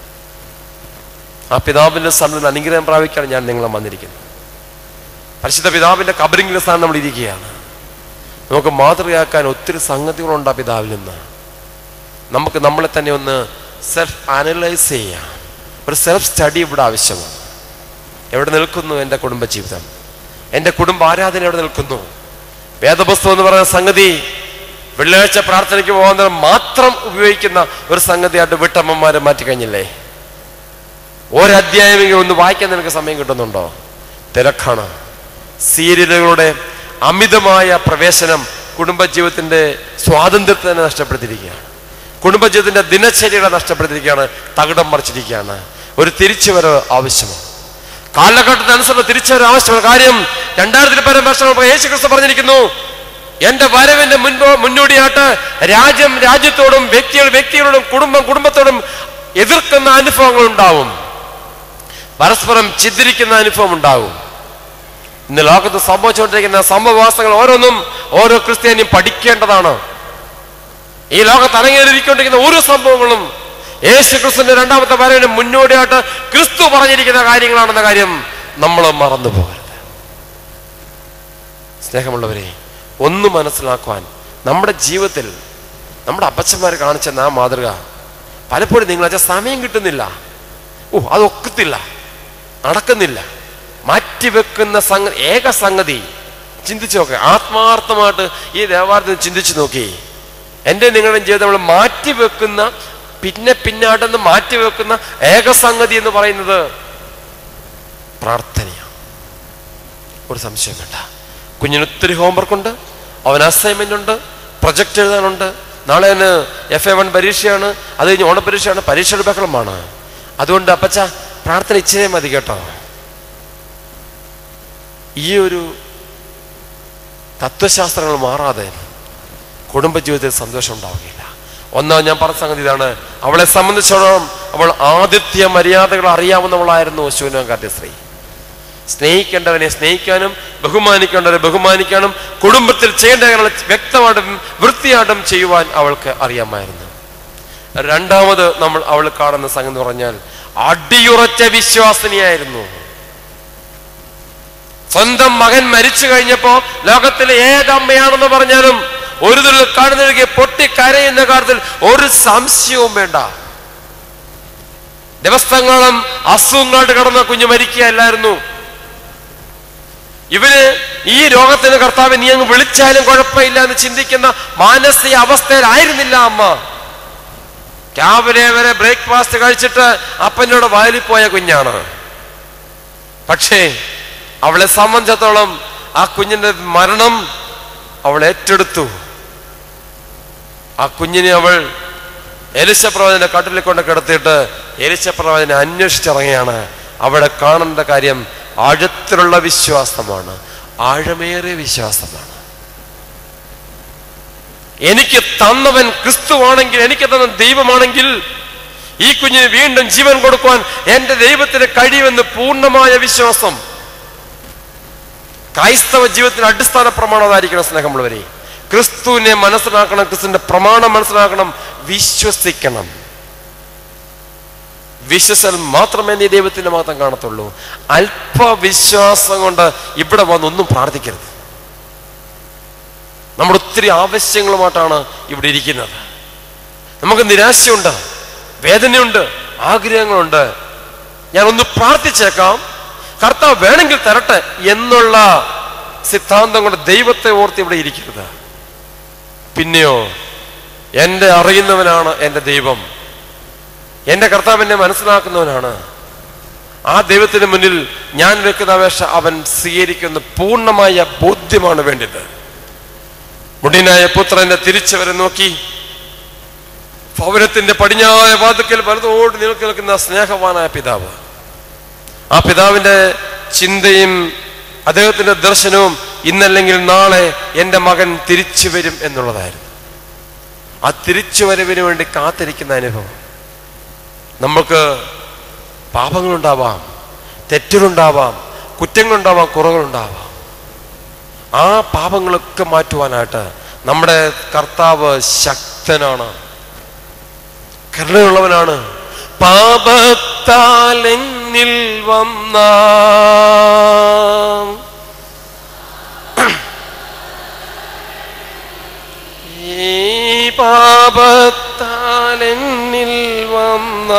ആ പിതാവിന്റെ സന്നിധിയിൽ അനുഗ്രഹം പ്രാപിക്കാൻ ഞാൻ നിങ്ങളെ വന്നിരിക്കുന്നത് പരിശുദ്ധ പിതാവിന്റെ കബറിംഗിന്റെ സ്ഥാനം നമ്മൾ ഇരിക്കുകയാണ് നമുക്ക് മാതൃകയാക്കാൻ ഒത്തിരി സംഗതികളുണ്ട് ആ പിതാവിൽ നിന്ന് നമുക്ക് നമ്മളെ തന്നെ ഒന്ന് സെൽഫ് അനലൈസ് ചെയ്യാം ഒരു സെൽഫ് സ്റ്റഡി ഇവിടെ ആവശ്യമാണ് എവിടെ നിൽക്കുന്നു എൻ്റെ കുടുംബജീവിതം എൻ്റെ കുടുംബ ആരാധന എവിടെ നിൽക്കുന്നു വേദപുസ്തകം എന്ന് പറയുന്ന സംഗതി വെള്ളിയാഴ്ച പ്രാർത്ഥനയ്ക്ക് പോകുന്ന മാത്രം ഉപയോഗിക്കുന്ന ഒരു സംഗതിയായിട്ട് വിട്ടമ്മമാരെ മാറ്റി കഴിഞ്ഞില്ലേ ഒരധ്യായമെങ്കിലും ഒന്ന് വായിക്കാൻ നിനക്ക് സമയം കിട്ടുന്നുണ്ടോ തിരക്കാണ് സീരിയലുകളുടെ അമിതമായ പ്രവേശനം കുടുംബജീവിതത്തിന്റെ സ്വാതന്ത്ര്യത്തെ തന്നെ നഷ്ടപ്പെടുത്തിയിരിക്കുകയാണ് കുടുംബജീവിതത്തിന്റെ ദിനചര്യകളെ നഷ്ടപ്പെടുത്തിയിരിക്കുകയാണ് തകിടം മറിച്ചിരിക്കുകയാണ് ഒരു തിരിച്ചുവരവ് ആവശ്യമാണ് കാലഘട്ടത്തിനനുസരിച്ച് തിരിച്ചുവരവ് ആവശ്യമാണ് കാര്യം രണ്ടായിരത്തി പരം വർഷങ്ങൾ യേശു ക്രിസ്തു പറഞ്ഞിരിക്കുന്നു എന്റെ വരവിന്റെ മുൻപ് മുന്നോടിയായിട്ട് രാജ്യം രാജ്യത്തോടും വ്യക്തികൾ വ്യക്തികളോടും കുടുംബം കുടുംബത്തോടും എതിർക്കുന്ന അനുഭവങ്ങൾ ഉണ്ടാവും പരസ്പരം ചിദ്രിക്കുന്ന അനുഭവം ഉണ്ടാവും ഇന്ന് ലോകത്ത് സംഭവിച്ചുകൊണ്ടിരിക്കുന്ന സംഭവവാസങ്ങൾ ഓരോന്നും ഓരോ ക്രിസ്ത്യാനിയും പഠിക്കേണ്ടതാണ് ഈ ലോകത്ത് അരങ്ങേറിക്കൊണ്ടിരിക്കുന്ന ഓരോ സംഭവങ്ങളും യേശു ക്രിസ്തുവിന്റെ രണ്ടാമത്തെ വരവിന് മുന്നോടിയായിട്ട് ക്രിസ്തു പറഞ്ഞിരിക്കുന്ന കാര്യങ്ങളാണെന്ന കാര്യം നമ്മൾ മറന്നു പോകരുത് സ്നേഹമുള്ളവരെ ഒന്ന് മനസ്സിലാക്കുവാൻ നമ്മുടെ ജീവിതത്തിൽ നമ്മുടെ അപ്പച്ചന്മാർ കാണിച്ച ആ മാതൃക പലപ്പോഴും നിങ്ങൾ വെച്ചാൽ സമയം കിട്ടുന്നില്ല ഓ അതൊക്കത്തില്ല നടക്കുന്നില്ല മാറ്റിവെക്കുന്ന സംഗ ഏക സംഗതി ചിന്തിച്ചു നോക്കുക ആത്മാർത്ഥമായിട്ട് ഈ ദേവാലയത്തിൽ ചിന്തിച്ചു നോക്കി എൻ്റെ നിങ്ങളുടെയും ജീവിതം നമ്മൾ മാറ്റിവെക്കുന്ന പിന്നെ പിന്നാട്ടെന്ന് മാറ്റിവെക്കുന്ന ഏക സംഗതി എന്ന് പറയുന്നത് പ്രാർത്ഥനയാണ് ഒരു സംശയം വേണ്ട കുഞ്ഞിന് ഒത്തിരി ഹോംവർക്ക് ഉണ്ട് അവൻ അസൈൻമെന്റ് ഉണ്ട് പ്രൊജക്ട് എഴുതാനുണ്ട് നാളെ അവന് എഫ് എ വൺ പരീക്ഷയാണ് അത് കഴിഞ്ഞ് ഓണപരീക്ഷയാണ് പരീക്ഷയുടെ ബഹളമാണ് അതുകൊണ്ട് അപ്പച്ച പ്രാർത്ഥന ഇച്ചിരി മതി കേട്ടോ ഈ ഒരു തത്വശാസ്ത്രങ്ങൾ മാറാതെ കുടുംബജീവിതത്തിൽ സന്തോഷം ഉണ്ടാവുകയില്ല ഒന്നാം ഞാൻ പറഞ്ഞ സംഗതി ഇതാണ് അവളെ സംബന്ധിച്ചിടത്തോളം അവൾ ആദിത്യ മര്യാദകൾ അറിയാവുന്നവളായിരുന്നു ശൂന്യകാര്യ സ്ത്രീ സ്നേഹിക്കേണ്ടവനെ സ്നേഹിക്കാനും ബഹുമാനിക്കേണ്ടവരെ ബഹുമാനിക്കാനും കുടുംബത്തിൽ ചെയ്യേണ്ട കാര്യങ്ങൾ വ്യക്തമായിട്ടും വൃത്തിയായിട്ടും ചെയ്യുവാൻ അവൾക്ക് അറിയാമായിരുന്നു രണ്ടാമത് നമ്മൾ അവൾ കാണുന്ന സംഗതി എന്ന് പറഞ്ഞാൽ അടിയുറച്ച വിശ്വാസിനിയായിരുന്നു സ്വന്തം മകൻ മരിച്ചു കഴിഞ്ഞപ്പോ ലോകത്തിലെ ഏതമ്മയാണെന്ന് പറഞ്ഞാലും ഒരു തുള്ളി കാണുന്നൊഴുകി പൊട്ടിക്കരയുന്ന കാര്യത്തിൽ ഒരു സംശയവും വേണ്ട ദിവസങ്ങളും അസുഖങ്ങളായിട്ട് കടന്ന കുഞ്ഞ് മരിക്കുകയല്ലായിരുന്നു ഇവന് ഈ രോഗത്തിന് കർത്താവ് നീ അങ്ങ് വിളിച്ചാലും കുഴപ്പമില്ല എന്ന് ചിന്തിക്കുന്ന മാനസിക അവസ്ഥയിലായിരുന്നില്ല അമ്മ രാവിലെ വരെ ബ്രേക്ക്ഫാസ്റ്റ് കഴിച്ചിട്ട് അപ്പനോട് വയലിൽ പോയ കുഞ്ഞാണ് പക്ഷേ അവളെ സംബന്ധിച്ചിടത്തോളം ആ കുഞ്ഞിന്റെ മരണം അവൾ ഏറ്റെടുത്തു ആ കുഞ്ഞിനെ അവൾ എലിശ പ്രവാചന്റെ കട്ടിലിൽ കൊണ്ട് കിടത്തിയിട്ട് എലിശ പ്രവാചനെ അന്വേഷിച്ചിറങ്ങിയാണ് അവിടെ കാണേണ്ട കാര്യം ആഴത്തിലുള്ള വിശ്വാസമാണ് ആഴമേറിയ വിശ്വാസമാണ് എനിക്ക് തന്നവൻ ക്രിസ്തുവാണെങ്കിൽ എനിക്ക് തന്ന ദൈവമാണെങ്കിൽ ഈ കുഞ്ഞിന് വീണ്ടും ജീവൻ കൊടുക്കുവാൻ എന്റെ ദൈവത്തിന് കഴിയുമെന്ന് പൂർണ്ണമായ വിശ്വാസം ക്രൈസ്തവ ജീവിതത്തിന്റെ അടിസ്ഥാന പ്രമാണം അതായിരിക്കണം സ്നേഹമുള്ളവരെ ക്രിസ്തുവിനെ മനസ്സിലാക്കണം ക്രിസ്തുവിന്റെ പ്രമാണം മനസ്സിലാക്കണം വിശ്വസിക്കണം വിശ്വസൽ മാത്രമേ നീ ദൈവത്തിന്റെ മാത്രം കാണത്തുള്ളൂ അല്പവിശ്വാസം കൊണ്ട് ഇവിടെ വന്ന് ഒന്നും പ്രാർത്ഥിക്കരുത് നമ്മുടെ ഒത്തിരി ആവശ്യങ്ങളുമായിട്ടാണ് ഇവിടെ ഇരിക്കുന്നത് നമുക്ക് നിരാശയുണ്ട് വേദനയുണ്ട് ആഗ്രഹങ്ങളുണ്ട് ഞാൻ ഒന്ന് പ്രാർത്ഥിച്ചേക്കാം കർത്താവ് വേണമെങ്കിൽ തരട്ടെ എന്നുള്ള സിദ്ധാന്തം കൊണ്ട് ദൈവത്തെ ഓർത്ത് ഇവിടെ ഇരിക്കരുത് പിന്നെയോ എന്റെ അറിയുന്നവനാണ് എന്റെ ദൈവം എന്റെ കർത്താവ് എന്നെ മനസ്സിലാക്കുന്നവനാണ് ആ ദൈവത്തിന് മുന്നിൽ ഞാൻ വെക്കുന്ന അപേക്ഷ അവൻ സ്വീകരിക്കുന്ന പൂർണ്ണമായ ബോധ്യമാണ് വേണ്ടത് മുടിനായ പുത്രന്റെ തിരിച്ചവരെ നോക്കി ഭവനത്തിന്റെ പടിഞ്ഞായ വാതുക്കൽ വലതോട് നിൽക്കി നിൽക്കുന്ന സ്നേഹവാനായ പിതാവ് ആ പിതാവിന്റെ ചിന്തയും അദ്ദേഹത്തിന്റെ ദർശനവും ഇന്നല്ലെങ്കിൽ നാളെ എൻ്റെ മകൻ തിരിച്ചു വരും എന്നുള്ളതായിരുന്നു ആ തിരിച്ചു വരവിന് വേണ്ടി കാത്തിരിക്കുന്ന അനുഭവം നമുക്ക് പാപങ്ങളുണ്ടാവാം തെറ്റുകളുണ്ടാവാം കുറ്റങ്ങളുണ്ടാവാം കുറവുകളുണ്ടാവാം ആ പാപങ്ങളൊക്കെ മാറ്റുവാനായിട്ട് നമ്മുടെ കർത്താവ് ശക്തനാണ് കരുണയുള്ളവനാണ് പാപത്താൽ എന്നിൽ വന്ന ഈ പാപത്താൽ എന്നിൽ വന്ന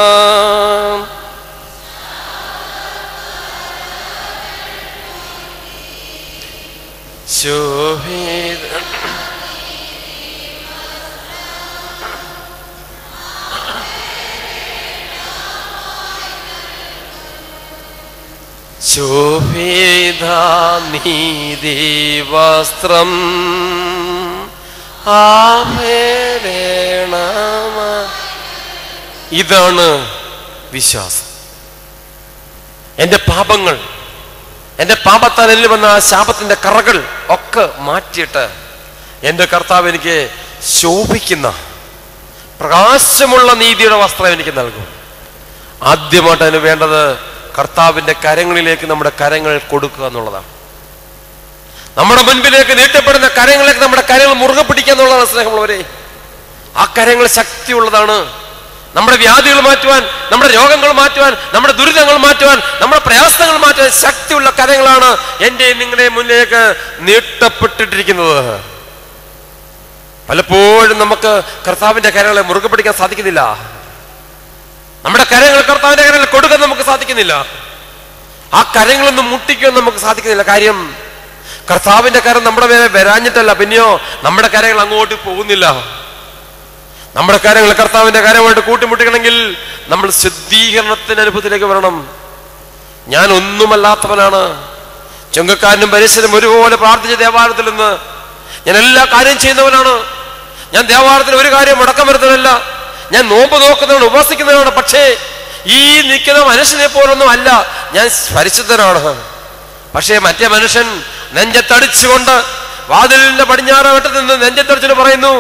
ശോഭിത ശോഭിത നീതി വസ്ത്രം ആഭരണമ ഇതാണ് വിശ്വാസം എന്റെ പാപങ്ങൾ എന്റെ പാപത്താൽ എന്നിൽ വന്ന ആ ശാപത്തിന്റെ കറകൾ ഒക്കെ മാറ്റിയിട്ട് എന്റെ കർത്താവ് എനിക്ക് ശോഭിക്കുന്ന പ്രകാശമുള്ള നീതിയുടെ വസ്ത്രം എനിക്ക് നൽകും ആദ്യമായിട്ട് അതിന് വേണ്ടത് കർത്താവിന്റെ കരങ്ങളിലേക്ക് നമ്മുടെ കരങ്ങൾ കൊടുക്കുക എന്നുള്ളതാണ് നമ്മുടെ മുൻപിലേക്ക് നീട്ടപ്പെടുന്ന കരങ്ങളിലേക്ക് നമ്മുടെ കരങ്ങൾ മുറുകെ പിടിക്കുക എന്നുള്ളതാണ് സ്നേഹമുള്ളവരെ ആ കരങ്ങൾ ശക്തിയുള്ളതാണ് നമ്മുടെ വ്യാധികൾ മാറ്റുവാൻ നമ്മുടെ രോഗങ്ങൾ മാറ്റുവാൻ നമ്മുടെ ദുരിതങ്ങൾ മാറ്റുവാൻ നമ്മുടെ പ്രയാസങ്ങൾ മാറ്റുവാൻ ശക്തിയുള്ള കരങ്ങളാണ് എൻ്റെ നിങ്ങളുടെ മുന്നിലേക്ക് നീട്ടപ്പെട്ടിട്ടിരിക്കുന്നത് പലപ്പോഴും നമുക്ക് കർത്താവിന്റെ കരങ്ങളെ മുറുകെ പിടിക്കാൻ സാധിക്കുന്നില്ല നമ്മുടെ കരങ്ങൾ കർത്താവിന്റെ കരങ്ങൾ കൊടുക്കാൻ നമുക്ക് സാധിക്കുന്നില്ല ആ കരങ്ങളൊന്നും മുട്ടിക്കാൻ നമുക്ക് സാധിക്കുന്നില്ല കാര്യം കർത്താവിന്റെ കരം നമ്മുടെ മേലെ വരാഞ്ഞിട്ടല്ല പിന്നെയോ നമ്മുടെ കരങ്ങൾ അങ്ങോട്ട് പോകുന്നില്ല നമ്മുടെ കാര്യങ്ങൾ കർത്താവിന്റെ കാര്യമായിട്ട് കൂട്ടിമുട്ടിക്കണമെങ്കിൽ നമ്മൾ ശുദ്ധീകരണത്തിന്റെ അനുഭവത്തിലേക്ക് വരണം ഞാൻ ഒന്നുമല്ലാത്തവനാണ് ചുങ്കക്കാരനും പരിസരം ഒരുപോലെ പ്രാർത്ഥിച്ച ദേവാലയത്തിൽ നിന്ന് ഞാൻ എല്ലാ കാര്യം ചെയ്യുന്നവനാണ് ഞാൻ ദേവാലയത്തിൽ ഒരു കാര്യം മുടക്കം വരുന്നവനല്ല ഞാൻ നോമ്പ് നോക്കുന്നവനാണ് ഉപവസിക്കുന്നവനാണ് പക്ഷേ ഈ നിൽക്കുന്ന മനുഷ്യനെ പോലൊന്നും അല്ല ഞാൻ പരിശുദ്ധനാണ് പക്ഷേ മറ്റേ മനുഷ്യൻ നെഞ്ചത്തടിച്ചുകൊണ്ട് വാതിലിന്റെ പടിഞ്ഞാറ് വട്ടത്തിൽ നിന്ന് നെഞ്ചത്തടിച്ചിട്ട് പറയുന്നു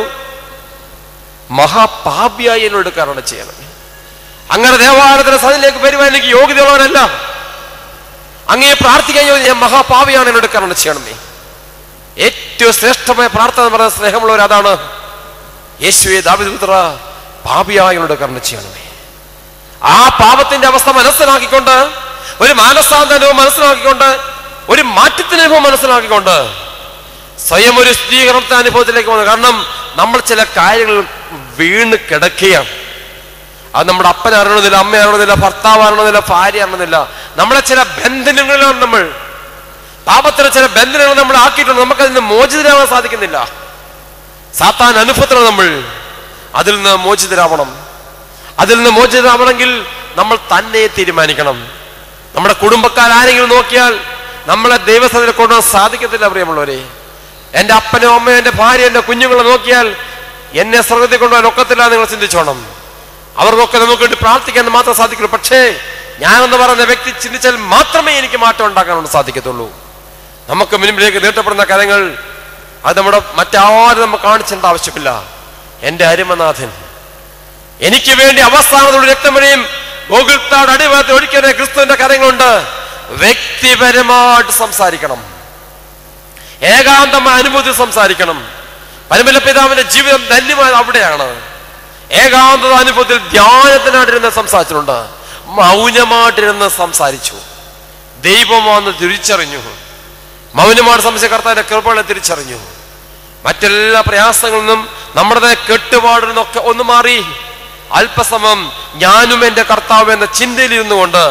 മഹാപാപിയായി എന്നോട് കാരണം ചെയ്യണം അങ്ങനെ ദേവാലയത്തിന്റെ സതിലേക്ക് വരുവാൻ എനിക്ക് യോഗ്യതയുള്ളവനല്ല അങ്ങേ പ്രാർത്ഥിക്കാൻ യോഗ്യ ഞാൻ മഹാപാപിയാണ് എന്നോട് കാരണം ചെയ്യണമേ ഏറ്റവും ശ്രേഷ്ഠമായ പ്രാർത്ഥന എന്ന് പറയുന്ന സ്നേഹമുള്ളവർ അതാണ് യേശുവെ ദാവിദുത്ര പാപിയായ എന്നോട് കരുണ ചെയ്യണമേ ആ പാപത്തിന്റെ അവസ്ഥ മനസ്സിലാക്കിക്കൊണ്ട് ഒരു മാനസാന്തരവും മനസ്സിലാക്കിക്കൊണ്ട് ഒരു മാറ്റത്തിന്റെ അനുഭവം മനസ്സിലാക്കിക്കൊണ്ട് സ്വയം ഒരു സ്ഥിരീകരണത്തിന്റെ അനുഭവത്തിലേക്ക് വന്നു കാരണം നമ്മൾ ചില കാര്യങ്ങൾ വീണ് കിടക്കുകയാണ് അത് നമ്മുടെ അപ്പൻ അറിയണമെന്നില്ല അമ്മ അറിയണമെന്നില്ല ഭർത്താവ് അറിയണമെന്നില്ല ഭാര്യ അറിയണമെന്നില്ല നമ്മളെ ചില ബന്ധനങ്ങളിലാണ് നമ്മൾ പാപത്തിന് ചില ബന്ധനങ്ങൾ നമ്മൾ ആക്കിയിട്ടുണ്ട് നമുക്ക് അതിന് മോചിതരാവാൻ സാധിക്കുന്നില്ല സാത്താൻ അനുഭവത്തിലാണ് നമ്മൾ അതിൽ നിന്ന് മോചിതരാവണം അതിൽ നിന്ന് മോചിതരാവണമെങ്കിൽ നമ്മൾ തന്നെ തീരുമാനിക്കണം നമ്മുടെ കുടുംബക്കാർ ആരെങ്കിലും നോക്കിയാൽ നമ്മളെ ദൈവസ്ഥത്തിൽ കൊണ്ടുപോകാൻ സാധിക്കത്തില്ല പ്രിയമുള്ളവരെ എന്റെ അപ്പനോ അമ്മയോ എന്റെ ഭാര്യ എന്റെ കുഞ്ഞുങ്ങളെ നോക്കിയാൽ എന്നെ സ്വർഗത്തിൽ കൊണ്ടുപോകാൻ ഒക്കത്തില്ല നിങ്ങൾ ചിന്തിച്ചോണം അവർക്കൊക്കെ നമുക്ക് വേണ്ടി പ്രാർത്ഥിക്കാൻ മാത്രം സാധിക്കുള്ളൂ പക്ഷേ ഞാനെന്ന് പറയുന്ന വ്യക്തി ചിന്തിച്ചാൽ മാത്രമേ എനിക്ക് മാറ്റം ഉണ്ടാക്കാൻ സാധിക്കത്തുള്ളൂ നമുക്ക് മുൻപിലേക്ക് നീട്ടപ്പെടുന്ന കാര്യങ്ങൾ അത് നമ്മുടെ മറ്റാരും നമുക്ക് കാണിച്ചേണ്ട ആവശ്യമില്ല എന്റെ അരിമനാഥൻ എനിക്ക് വേണ്ടി അവസാനത്തോട് രക്തമണിയും ഗോകുൽത്താട് അടിഭാഗത്ത് ഒഴിക്കുന്ന ക്രിസ്തുവിന്റെ കാര്യങ്ങളുണ്ട് വ്യക്തിപരമായിട്ട് സംസാരിക്കണം ഏകാന്തമായ അനുഭൂതി സംസാരിക്കണം പരമല പിതാവിന്റെ ജീവിതം ധന്യമായത് അവിടെയാണ് ഏകാന്തത അനുഭവത്തിൽ ധ്യാനത്തിനായിട്ടിരുന്ന് സംസാരിച്ചിട്ടുണ്ട് മൗനമായിട്ടിരുന്ന് സംസാരിച്ചു ദൈവമാണെന്ന് തിരിച്ചറിഞ്ഞു മൗനമായിട്ട് സംബന്ധിച്ച കർത്താവിന്റെ കൃപകളെ തിരിച്ചറിഞ്ഞു മറ്റെല്ലാ പ്രയാസങ്ങളിൽ നിന്നും നമ്മുടെ കെട്ടുപാടിൽ നിന്നൊക്കെ ഒന്ന് മാറി അല്പസമയം ഞാനും എന്റെ കർത്താവ് എന്ന ചിന്തയിൽ ഇരുന്നുകൊണ്ട്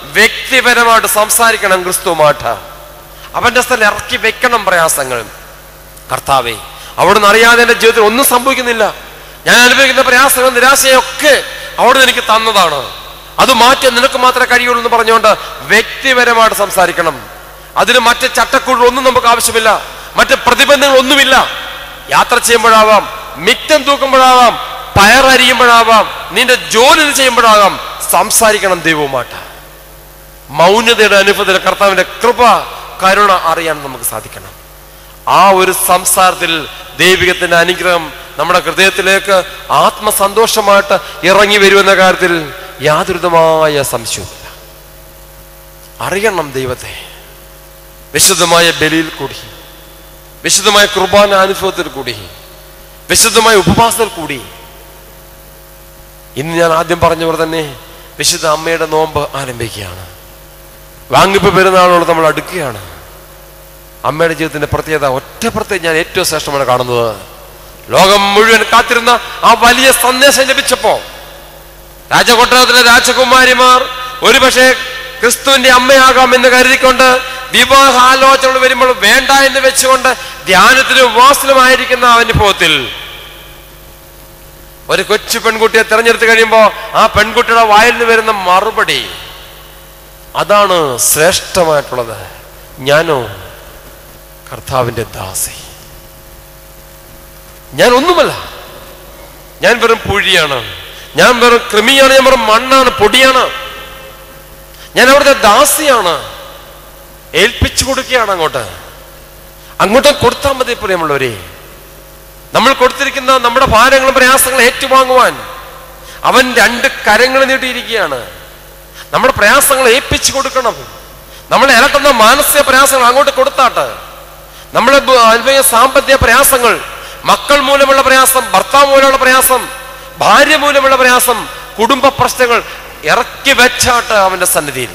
വ്യക്തിപരമായിട്ട് സംസാരിക്കണം ക്രിസ്തുമായിട്ട് അവന്റെ സ്ഥലം ഇറക്കി വെക്കണം പ്രയാസങ്ങൾ കർത്താവേ അവിടുന്ന് അറിയാതെ എൻ്റെ ജീവിതത്തിൽ ഒന്നും സംഭവിക്കുന്നില്ല ഞാൻ അനുഭവിക്കുന്ന പ്രയാസങ്ങൾ നിരാശയൊക്കെ അവിടുന്ന് എനിക്ക് തന്നതാണ് അത് മാറ്റി നിനക്ക് മാത്രമേ കഴിയുള്ളൂ എന്ന് പറഞ്ഞുകൊണ്ട് വ്യക്തിപരമായിട്ട് സംസാരിക്കണം അതിന് മറ്റ് ചട്ടക്കൂടുകൾ ഒന്നും നമുക്ക് ആവശ്യമില്ല മറ്റ് പ്രതിബന്ധങ്ങൾ ഒന്നുമില്ല യാത്ര ചെയ്യുമ്പോഴാവാം മിറ്റം തൂക്കുമ്പോഴാവാം പയറരിയുമ്പോഴാവാം നിന്റെ ജോലി ചെയ്യുമ്പോഴാകാം സംസാരിക്കണം ദൈവവുമായിട്ട് മൗനതയുടെ അനുഭവത്തിൽ കർത്താവിന്റെ കൃപ കരുണ അറിയാൻ നമുക്ക് സാധിക്കണം ആ ഒരു സംസാരത്തിൽ ദൈവികത്തിന്റെ അനുഗ്രഹം നമ്മുടെ ഹൃദയത്തിലേക്ക് ആത്മസന്തോഷമായിട്ട് ഇറങ്ങി വരുമെന്ന കാര്യത്തിൽ യാതൊരുവിധമായ സംശയവുമില്ല അറിയണം ദൈവത്തെ വിശുദ്ധമായ ബലിയിൽ കൂടി വിശുദ്ധമായ കുർബാന അനുഭവത്തിൽ കൂടി വിശുദ്ധമായ ഉപവാസത്തിൽ കൂടി ഇന്ന് ഞാൻ ആദ്യം പറഞ്ഞ പോലെ തന്നെ വിശുദ്ധ അമ്മയുടെ നോമ്പ് ആരംഭിക്കുകയാണ് വാങ്ങിപ്പ് പെരുന്നാളോട് നമ്മൾ അടുക്കുകയാണ് അമ്മയുടെ ജീവിതത്തിന്റെ പ്രത്യേകത ഒറ്റ പ്രത്യേകം ഞാൻ ഏറ്റവും ശ്രേഷ്ഠമാണ് കാണുന്നത് ലോകം മുഴുവൻ കാത്തിരുന്ന ആ വലിയ സന്ദേശം ലഭിച്ചപ്പോ രാജകൊട്ടാരത്തിലെ രാജകുമാരിമാർ ഒരുപക്ഷെ ക്രിസ്തുവിന്റെ അമ്മയാകാം എന്ന് കരുതിക്കൊണ്ട് വിവാഹ ആലോചനകൾ വരുമ്പോൾ വേണ്ട എന്ന് വെച്ചുകൊണ്ട് ധ്യാനത്തിലും ഉപവാസത്തിലുമായിരിക്കുന്ന അനുഭവത്തിൽ ഒരു കൊച്ചു പെൺകുട്ടിയെ തെരഞ്ഞെടുത്ത് കഴിയുമ്പോൾ ആ പെൺകുട്ടിയുടെ വായിൽ നിന്ന് വരുന്ന മറുപടി അതാണ് ശ്രേഷ്ഠമായിട്ടുള്ളത് ഞാനോ കർത്താവിന്റെ ദാസി ഞാൻ ഒന്നുമല്ല ഞാൻ വെറും പുഴിയാണ് ഞാൻ വെറും കൃമിയാണ് ഞാൻ വെറും മണ്ണാണ് പൊടിയാണ് ഞാൻ അവിടുത്തെ ദാസിയാണ് ഏൽപ്പിച്ചു കൊടുക്കുകയാണ് അങ്ങോട്ട് അങ്ങോട്ട് കൊടുത്താൽ മതി പ്രിയമുള്ളവരെ നമ്മൾ കൊടുത്തിരിക്കുന്ന നമ്മുടെ ഭാരങ്ങളും പ്രയാസങ്ങളും ഏറ്റുവാങ്ങുവാൻ അവൻ രണ്ട് കരങ്ങൾ നീട്ടിയിരിക്കുകയാണ് നമ്മുടെ പ്രയാസങ്ങൾ ഏൽപ്പിച്ചു കൊടുക്കണം നമ്മളെ ഇരട്ടുന്ന മാനസിക പ്രയാസങ്ങൾ അങ്ങോട്ട് കൊടുത്താട്ട് നമ്മളെ ബ- അനുഭവിക്കുന്ന സാമ്പത്തിക പ്രയാസങ്ങൾ മക്കൾ മൂലമുള്ള പ്രയാസം ഭർത്താവ് മൂലമുള്ള പ്രയാസം ഭാര്യ മൂലമുള്ള പ്രയാസം കുടുംബ പ്രശ്നങ്ങൾ ഇറക്കി വെച്ചാട്ട് അവന്റെ സന്നിധിയിൽ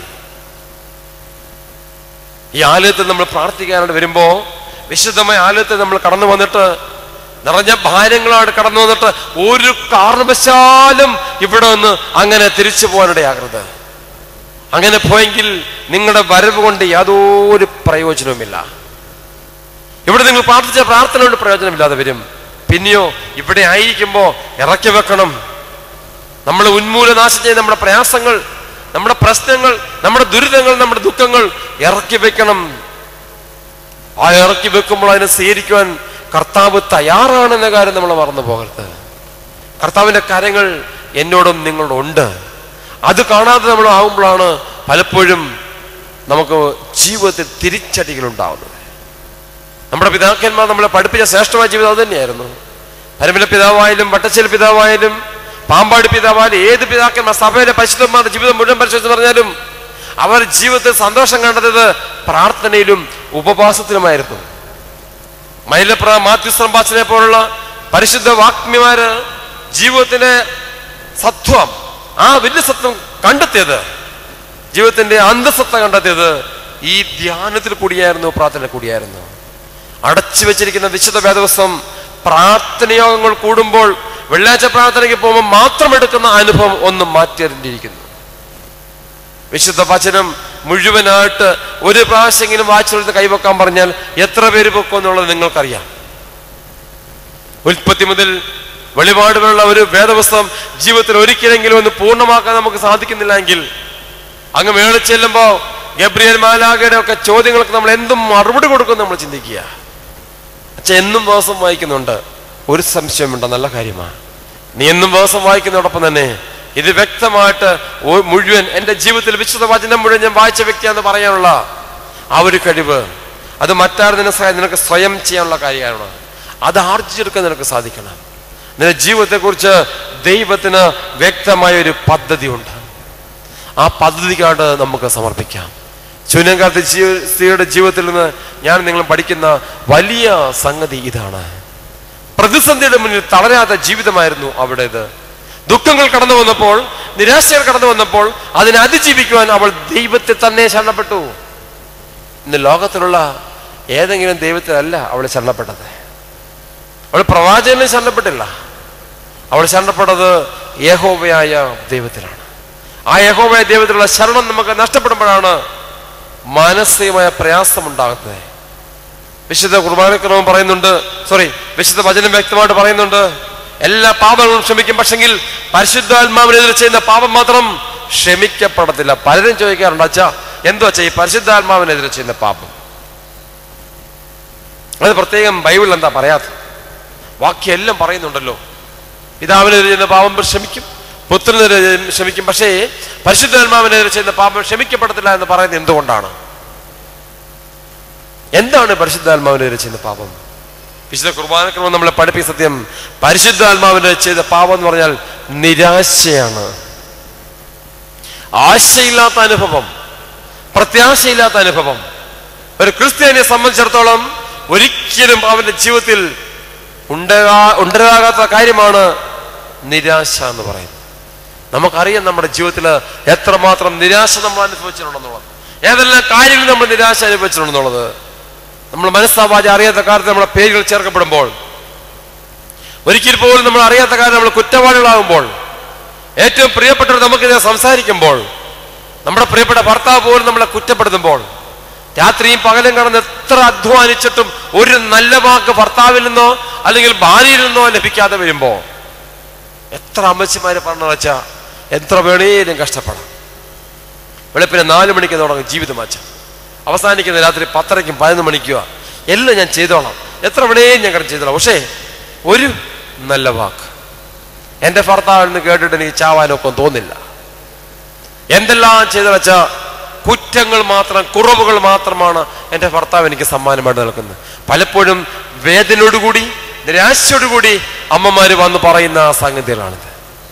ഈ ആലയത്തിൽ നമ്മൾ പ്രാർത്ഥിക്കാനായിട്ട് വരുമ്പോ വിശുദ്ധമായ ആലയത്തിൽ നമ്മൾ കടന്നു വന്നിട്ട് നിറഞ്ഞ ഭാരങ്ങളാണ് കടന്നു വന്നിട്ട് ഒരു കാരണവശാലും ഇവിടെ നിന്ന് അങ്ങനെ തിരിച്ചു പോകാനിടയാകരുത് അങ്ങനെ പോയെങ്കിൽ നിങ്ങളുടെ വരവ് കൊണ്ട് യാതൊരു പ്രയോജനവുമില്ല ഇവിടെ നിങ്ങൾ പ്രാർത്ഥിച്ച പ്രാർത്ഥന കൊണ്ട് പ്രയോജനമില്ലാതെ വരും പിന്നെയോ ഇവിടെ ആയിരിക്കുമ്പോ ഇറക്കി വെക്കണം നമ്മൾ ഉന്മൂലനാശം ചെയ്ത നമ്മുടെ പ്രയാസങ്ങൾ നമ്മുടെ പ്രശ്നങ്ങൾ നമ്മുടെ ദുരിതങ്ങൾ നമ്മുടെ ദുഃഖങ്ങൾ ഇറക്കി വെക്കണം ആ ഇറക്കി വെക്കുമ്പോൾ അതിനെ സ്വീകരിക്കുവാൻ കർത്താവ് തയ്യാറാണെന്ന കാര്യം നമ്മൾ മറന്നു പോകരുത് കർത്താവിന്റെ കാര്യങ്ങൾ എന്നോടും നിങ്ങളോടും ഉണ്ട് അത് കാണാതെ നമ്മൾ ആകുമ്പോഴാണ് പലപ്പോഴും നമുക്ക് ജീവിതത്തിൽ തിരിച്ചടികൾ ഉണ്ടാവുന്നത് നമ്മുടെ പിതാക്കന്മാർ നമ്മളെ പഠിപ്പിച്ച ശ്രേഷ്ഠമായ ജീവിതം അത് തന്നെയായിരുന്നു പരമല പിതാവായാലും വട്ടച്ചൽ പിതാവായാലും പാമ്പാടി പിതാവായാലും ഏത് പിതാക്കന്മാർ സഭയിലെ പരിശുദ്ധന്മാരുടെ ജീവിതം മുഴുവൻ പരിശോധിച്ച് പറഞ്ഞാലും അവർ ജീവിതത്തിൽ സന്തോഷം കണ്ടെത്തത് പ്രാർത്ഥനയിലും ഉപവാസത്തിലുമായിരുന്നു മൈലപ്ര മാത്യു സംഭാഷനെ പോലുള്ള പരിശുദ്ധ വാഗ്മിമാര് ജീവിതത്തിന്റെ സത്വം ആ വലിയ സത്വം കണ്ടെത്തിയത് ജീവിതത്തിന്റെ അന്തസത്ത കണ്ടെത്തിയത് ഈ ധ്യാനത്തിൽ കൂടിയായിരുന്നു പ്രാർത്ഥന കൂടിയായിരുന്നു അടച്ചു വെച്ചിരിക്കുന്ന വിശുദ്ധ വേദവസം പ്രാർത്ഥനയോഗങ്ങൾ കൂടുമ്പോൾ വെള്ളിയാഴ്ച പ്രാർത്ഥനയ്ക്ക് പോകുമ്പോൾ മാത്രം എടുക്കുന്ന അനുഭവം ഒന്ന് മാറ്റിയറിഞ്ഞിരിക്കുന്നു വിശുദ്ധ വചനം മുഴുവനായിട്ട് ഒരു പ്രാവശ്യമെങ്കിലും വായിച്ചെടുത്ത് കൈവെക്കാൻ പറഞ്ഞാൽ എത്ര പേര് പൊക്കും എന്നുള്ളത് നിങ്ങൾക്കറിയാം ഉൽപ്പത്തി മുതൽ വെളിപാടുകളുള്ള ഒരു വേദപുസ്തകം ജീവിതത്തിൽ ഒരിക്കലെങ്കിലും ഒന്ന് പൂർണ്ണമാക്കാൻ നമുക്ക് സാധിക്കുന്നില്ല എങ്കിൽ അങ്ങ് മേളിൽ ചെല്ലുമ്പോ ഗബ്രിയൽ മാലാഖയുടെ ഒക്കെ ചോദ്യങ്ങൾക്ക് നമ്മൾ എന്തും മറുപടി കൊടുക്കും നമ്മൾ ചിന്തിക്കുക അച്ഛൻ എന്നും ദിവസം വായിക്കുന്നുണ്ട് ഒരു സംശയമുണ്ട് നല്ല കാര്യമാണ് നീ എന്നും ദിവസം വായിക്കുന്നതോടൊപ്പം തന്നെ ഇത് വ്യക്തമായിട്ട് ഒ- മുഴുവൻ എൻ്റെ ജീവിതത്തിൽ വിശുദ്ധ വചനം മുഴുവൻ ഞാൻ വായിച്ച വ്യക്തിയാണെന്ന് പറയാനുള്ള ആ ഒരു കഴിവ് അത് മറ്റാരും നിന്നെ സഹായം നിനക്ക് സ്വയം ചെയ്യാനുള്ള കാര്യമാണ് അത് ആർജിച്ചെടുക്കാൻ നിനക്ക് സാധിക്കണം നിന്റെ ജീവിതത്തെക്കുറിച്ച് ദൈവത്തിന് വ്യക്തമായ ഒരു പദ്ധതിയുണ്ട് ആ പദ്ധതിക്കായിട്ട് നമുക്ക് സമർപ്പിക്കാം ശൂന്യകാലത്തെ ജീവ- സ്ത്രീയുടെ ജീവിതത്തിൽ നിന്ന് ഞാൻ നിങ്ങൾ പഠിക്കുന്ന വലിയ സംഗതി ഇതാണ് പ്രതിസന്ധിയുടെ മുന്നിൽ തളരാത്ത ജീവിതമായിരുന്നു അവിടേത് ദുഃഖങ്ങൾ കടന്നു വന്നപ്പോൾ നിരാശകൾ കടന്നു വന്നപ്പോൾ അതിനെ അതിജീവിക്കുവാൻ അവൾ ദൈവത്തെ തന്നെ ശരണപ്പെട്ടു ഇന്ന് ലോകത്തിലുള്ള ഏതെങ്കിലും ദൈവത്തിലല്ല അവൾ ശരണപ്പെട്ടത് അവൾ പ്രവാചകനും ശരണപ്പെട്ടില്ല അവൾ ശരണപ്പെട്ടത് യഹോവയായ ദൈവത്തിലാണ് ആ യഹോവയ ദൈവത്തിലുള്ള ശരണം നമുക്ക് നഷ്ടപ്പെടുമ്പോഴാണ് മാനസികമായ പ്രയാസമുണ്ടാകുന്നത് വിശുദ്ധ കുർബാനക്രമം പറയുന്നുണ്ട് സോറി വിശുദ്ധ വചനം വ്യക്തമായിട്ട് പറയുന്നുണ്ട് എല്ലാ പാപങ്ങളും ക്ഷമിക്കും പക്ഷെങ്കിൽ പരിശുദ്ധാത്മാവിനെതിരെ ചെയ്യുന്ന പാപം മാത്രം ക്ഷമിക്കപ്പെടത്തില്ല പലരും ചോദിക്കാറുണ്ട് അച്ഛാ എന്തോ അച്ഛാ ഈ പരിശുദ്ധാത്മാവിനെതിരെ ചെയ്യുന്ന പാപം അത് പ്രത്യേകം ബൈബിളിൽ എന്താ പറയാത്തത് വാക്യം എല്ലാം പറയുന്നുണ്ടല്ലോ പിതാവിനെതിരെ ചെയ്യുന്ന പാപം ക്ഷമിക്കും പുത്രനെതിരെ ക്ഷമിക്കും പക്ഷേ പരിശുദ്ധാത്മാവിനെതിരെ ചെയ്യുന്ന പാപം ക്ഷമിക്കപ്പെടത്തില്ല എന്ന് പറയുന്നത് എന്തുകൊണ്ടാണ് എന്താണ് പരിശുദ്ധാത്മാവിനെതിരെ ചെയ്യുന്ന പാപം വിശുദ്ധ കുർബാനക്രമം നമ്മളെ പഠിപ്പിക്കുന്ന സത്യം പരിശുദ്ധാത്മാവിനെതിരെ ചെയ്ത പാപം എന്ന് പറഞ്ഞാൽ നിരാശയാണ് ആശയില്ലാത്ത അനുഭവം പ്രത്യാശയില്ലാത്ത അനുഭവം ഒരു ക്രിസ്ത്യാനിയെ സംബന്ധിച്ചിടത്തോളം ഒരിക്കലും അവന്റെ ജീവിതത്തിൽ ഉണ്ടാകാ ഉണ്ടാകാത്ത കാര്യമാണ് നിരാശ എന്ന് പറയുന്നത് നമുക്കറിയാം നമ്മുടെ ജീവിതത്തിൽ എത്രമാത്രം നിരാശ നമ്മൾ അനുഭവിച്ചിട്ടുണ്ടെന്നുള്ളത് ഏതെല്ലാം കാര്യങ്ങളിൽ നമ്മൾ നിരാശ അനുഭവിച്ചിട്ടുണ്ടെന്നുള്ളത് നമ്മൾ മനസ്സാവാതെ അറിയാത്ത കാര്യത്തിൽ നമ്മുടെ പേരുകൾ ചേർക്കപ്പെടുമ്പോൾ ഒരിക്കൽ പോലും നമ്മൾ അറിയാത്ത കാര്യം നമ്മൾ കുറ്റവാളികളാകുമ്പോൾ ഏറ്റവും പ്രിയപ്പെട്ടവർ നമുക്കിത് സംസാരിക്കുമ്പോൾ നമ്മുടെ പ്രിയപ്പെട്ട ഭർത്താവ് പോലും നമ്മളെ കുറ്റപ്പെടുത്തുമ്പോൾ രാത്രിയും പകലും കടന്ന് എത്ര അധ്വാനിച്ചിട്ടും ഒരു നല്ല വാക്ക് ഭർത്താവിൽ നിന്നോ അല്ലെങ്കിൽ ഭാര്യയിൽ നിന്നോ ലഭിക്കാതെ വരുമ്പോ എത്ര അമ്മച്ചിമാര് പറഞ്ഞു വെച്ചാ എത്ര വേണേലും കഷ്ടപ്പെടാം വെളുപ്പിനെ നാല് മണിക്ക് തുടങ്ങും ജീവിതം അച്ഛ അവസാനിക്കുന്ന രാത്രി പത്തരയ്ക്കും പതിനൊന്ന് മണിക്കുക എല്ലാം ഞാൻ ചെയ്തോളാം എത്ര വേണേലും ഞാൻ കിടന്ന് ചെയ്തോളാം പക്ഷേ ഒരു നല്ല വാക്ക് എന്റെ ഭർത്താവിൽ നിന്ന് കേട്ടിട്ട് എനിക്ക് ചാവാനൊക്കെ തോന്നില്ല എന്തെല്ലാം ചെയ്തു വെച്ച കുറ്റങ്ങൾ മാത്രം കുറവുകൾ മാത്രമാണ് എൻ്റെ ഭർത്താവ് എനിക്ക് സമ്മാനമായിട്ട് നൽകുന്നത് പലപ്പോഴും വേദനയോടുകൂടി നിരാശയോടുകൂടി അമ്മമാര് വന്ന് പറയുന്ന ആ സംഗതികളാണിത്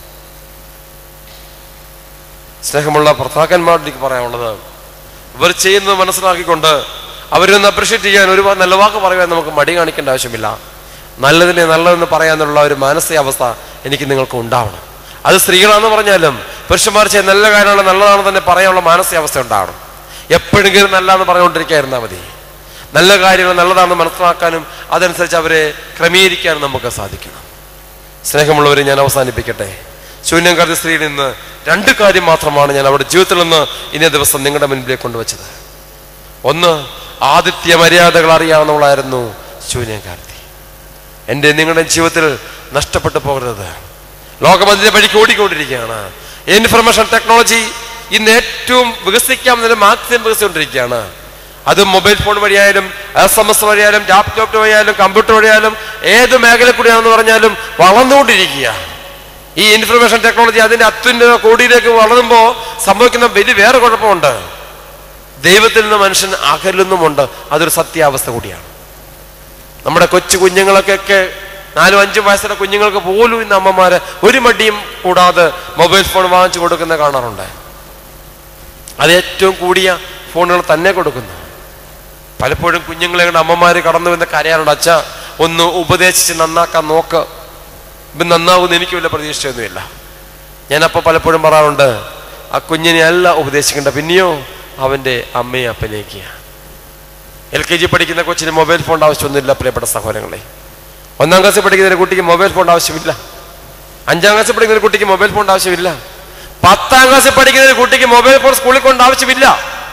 സ്നേഹമുള്ള ഭർത്താക്കന്മാരോട് എനിക്ക് പറയാനുള്ളത് ഇവർ ചെയ്യുന്നത് മനസ്സിലാക്കിക്കൊണ്ട് അവരൊന്ന് അപ്രിഷ്യേറ്റ് ചെയ്യാൻ ഒരു വാ- നല്ല വാക്ക് പറയാൻ നമുക്ക് മടി കാണിക്കേണ്ട ആവശ്യമില്ല നല്ലതിനെ നല്ലതെന്ന് പറയാനുള്ള ഒരു മാനസികാവസ്ഥ എനിക്ക് നിങ്ങൾക്ക് ഉണ്ടാവണം അത് സ്ത്രീകളാണെന്ന് പറഞ്ഞാലും പുരുഷന്മാർ ചെയ്യുന്ന നല്ല കാര്യമാണ് നല്ലതാണെന്ന് തന്നെ പറയാനുള്ള മാനസികാവസ്ഥ ഉണ്ടാവണം എപ്പോഴെങ്കിലും നല്ലതെന്ന് പറഞ്ഞുകൊണ്ടിരിക്കാതിരുന്നാൽ മതി നല്ല കാര്യങ്ങൾ നല്ലതാണെന്ന് മനസ്സിലാക്കാനും അതനുസരിച്ച് അവരെ ക്രമീകരിക്കാനും നമുക്ക് സാധിക്കണം സ്നേഹമുള്ളവരെ ഞാൻ അവസാനിപ്പിക്കട്ടെ ശൂന്യംകാരി സ്ത്രീയിൽ നിന്ന് രണ്ട് കാര്യം മാത്രമാണ് ഞാൻ അവിടെ ജീവിതത്തിൽ നിന്ന് ഇന്നേ ദിവസം നിങ്ങളുടെ മുൻപിലേക്ക് കൊണ്ടുവച്ചത് ഒന്ന് ആദിത്യ മര്യാദകൾ അറിയാവുന്നവളായിരുന്നു ശൂന്യകാർത്തി എൻ്റെ നിങ്ങളുടെ ജീവിതത്തിൽ നഷ്ടപ്പെട്ടു പോകരുത് ലോകം അതിന്റെ വഴിക്ക് ഓടിക്കൊണ്ടിരിക്കുകയാണ് ഇൻഫർമേഷൻ ടെക്നോളജി ഇന്ന് ഏറ്റവും വികസിക്കാവുന്നതിന് മാക്സിമം വികസിച്ചുകൊണ്ടിരിക്കുകയാണ് അത് മൊബൈൽ ഫോൺ വഴിയായാലും എസ് എം എസ് വഴിയായാലും ലാപ്ടോപ്പ് വഴിയായാലും കമ്പ്യൂട്ടർ വഴിയായാലും ഏത് മേഖല കൂടിയാണെന്ന് പറഞ്ഞാലും വളർന്നുകൊണ്ടിരിക്കുക ഈ ഇൻഫർമേഷൻ ടെക്നോളജി അതിന്റെ അത്യുന്ന കോടിയിലേക്ക് വളരുമ്പോൾ സംഭവിക്കുന്ന വലിയ വേറെ കുഴപ്പമുണ്ട് ദൈവത്തിൽ നിന്ന് മനുഷ്യൻ അകലുന്നുമുണ്ട് അതൊരു സത്യാവസ്ഥ കൂടിയാണ് നമ്മുടെ കൊച്ചു കുഞ്ഞുങ്ങളൊക്കെ നാലും അഞ്ചും വയസ്സുള്ള കുഞ്ഞുങ്ങൾക്ക് പോലും ഇന്ന് അമ്മമാര് ഒരു മടിയും കൂടാതെ മൊബൈൽ ഫോൺ വാങ്ങിച്ചു കൊടുക്കുന്ന കാണാറുണ്ട് അത് ഏറ്റവും കൂടിയ ഫോണുകൾ തന്നെ കൊടുക്കുന്നു പലപ്പോഴും കുഞ്ഞുങ്ങളെ കൊണ്ട് അമ്മമാര് കടന്നു വന്ന് കരയാറുണ്ട് അച്ഛ ഒന്ന് ഉപദേശിച്ച് നന്നാക്കാൻ നോക്ക് ഇപ്പം നന്നാവുമെന്ന് എനിക്ക് വല്ല പ്രതീക്ഷയൊന്നുമില്ല ഞാനപ്പോൾ പലപ്പോഴും പറയാറുണ്ട് ആ കുഞ്ഞിനെ അല്ല ഉപദേശിക്കേണ്ട പിന്നെയോ അവൻ്റെ അമ്മയെ അപ്പനേക്കാണ് എൽ കെ ജി പഠിക്കുന്ന കൊച്ചിന് മൊബൈൽ ഫോണിന്റെ ആവശ്യമൊന്നുമില്ല പ്രിയപ്പെട്ട സഹോദരങ്ങളെ ഒന്നാം ക്ലാസ്സിൽ പഠിക്കുന്ന ഒരു കുട്ടിക്ക് മൊബൈൽ ഫോണിന്റെ ആവശ്യമില്ല അഞ്ചാം ക്ലാസ്സിൽ പഠിക്കുന്ന ഒരു കുട്ടിക്ക് മൊബൈൽ ഫോണിന്റെ ആവശ്യമില്ല പത്താം ക്ലാസ്സിൽ പഠിക്കുന്ന ഒരു കുട്ടിക്ക് മൊബൈൽ ഫോൺ സ്കൂളിൽ കൊണ്ട് ആവശ്യമില്ല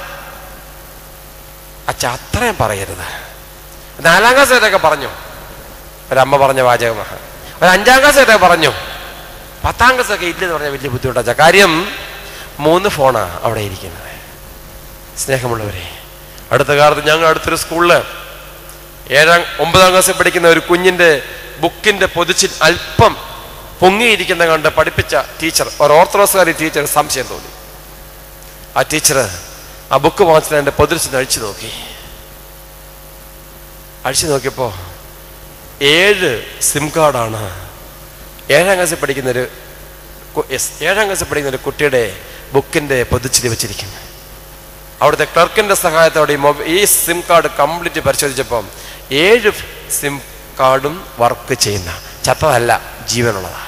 അച്ഛ അത്രയും പറയരുത് നാലാം ക്ലാസ് വരെയൊക്കെ പറഞ്ഞു ഒരമ്മ പറഞ്ഞ വാചകമാണ് ഒരു അഞ്ചാം ക്ലാസ് വരെയൊക്കെ പറഞ്ഞു പത്താം ക്ലാസ് ഒക്കെ ഇല്ലെന്ന് പറഞ്ഞാൽ വലിയ ബുദ്ധിമുട്ടാ കാര്യം മൂന്ന് ഫോണാ അവിടെ ഇരിക്കുന്നത് സ്നേഹമുള്ളവരെ അടുത്ത കാലത്ത് ഞങ്ങൾ അടുത്തൊരു സ്കൂളില് ഏഴാം ഒമ്പതാം ക്ലാസ്സിൽ പഠിക്കുന്ന ഒരു കുഞ്ഞിന്റെ ബുക്കിന്റെ പൊതിച്ചിൽ അല്പം പൊങ്ങിയിരിക്കുന്ന കണ്ട് പഠിപ്പിച്ച ടീച്ചർ ഒരു ഓർത്തഡോക്സുകാരി ടീച്ചർ സംശയം തോന്നി ആ ടീച്ചർ ആ ബുക്ക് വാങ്ങിച്ചിട്ട് എൻ്റെ പൊതിരിച്ച് അഴിച്ചു നോക്കി അഴിച്ചു നോക്കിയപ്പോ ഏഴ് സിം കാർഡാണ് ഏഴാം ക്ലാസ്സിൽ പഠിക്കുന്ന ഒരു കു- yes, ഏഴാം ക്ലാസ്സിൽ പഠിക്കുന്ന ഒരു കുട്ടിയുടെ ബുക്കിന്റെ പൊതിച്ചിൽ വെച്ചിരിക്കുന്നത് അവിടുത്തെ ക്ലർക്കിന്റെ സഹായത്തോടെ ഈ മൊബൈൽ ഈ സിം കാർഡ് കംപ്ലീറ്റ് പരിശോധിച്ചപ്പം ഏഴ് സിം കാർഡും വർക്ക് ചെയ്യുന്ന ചത്തതല്ല ജീവനുള്ളതാണ്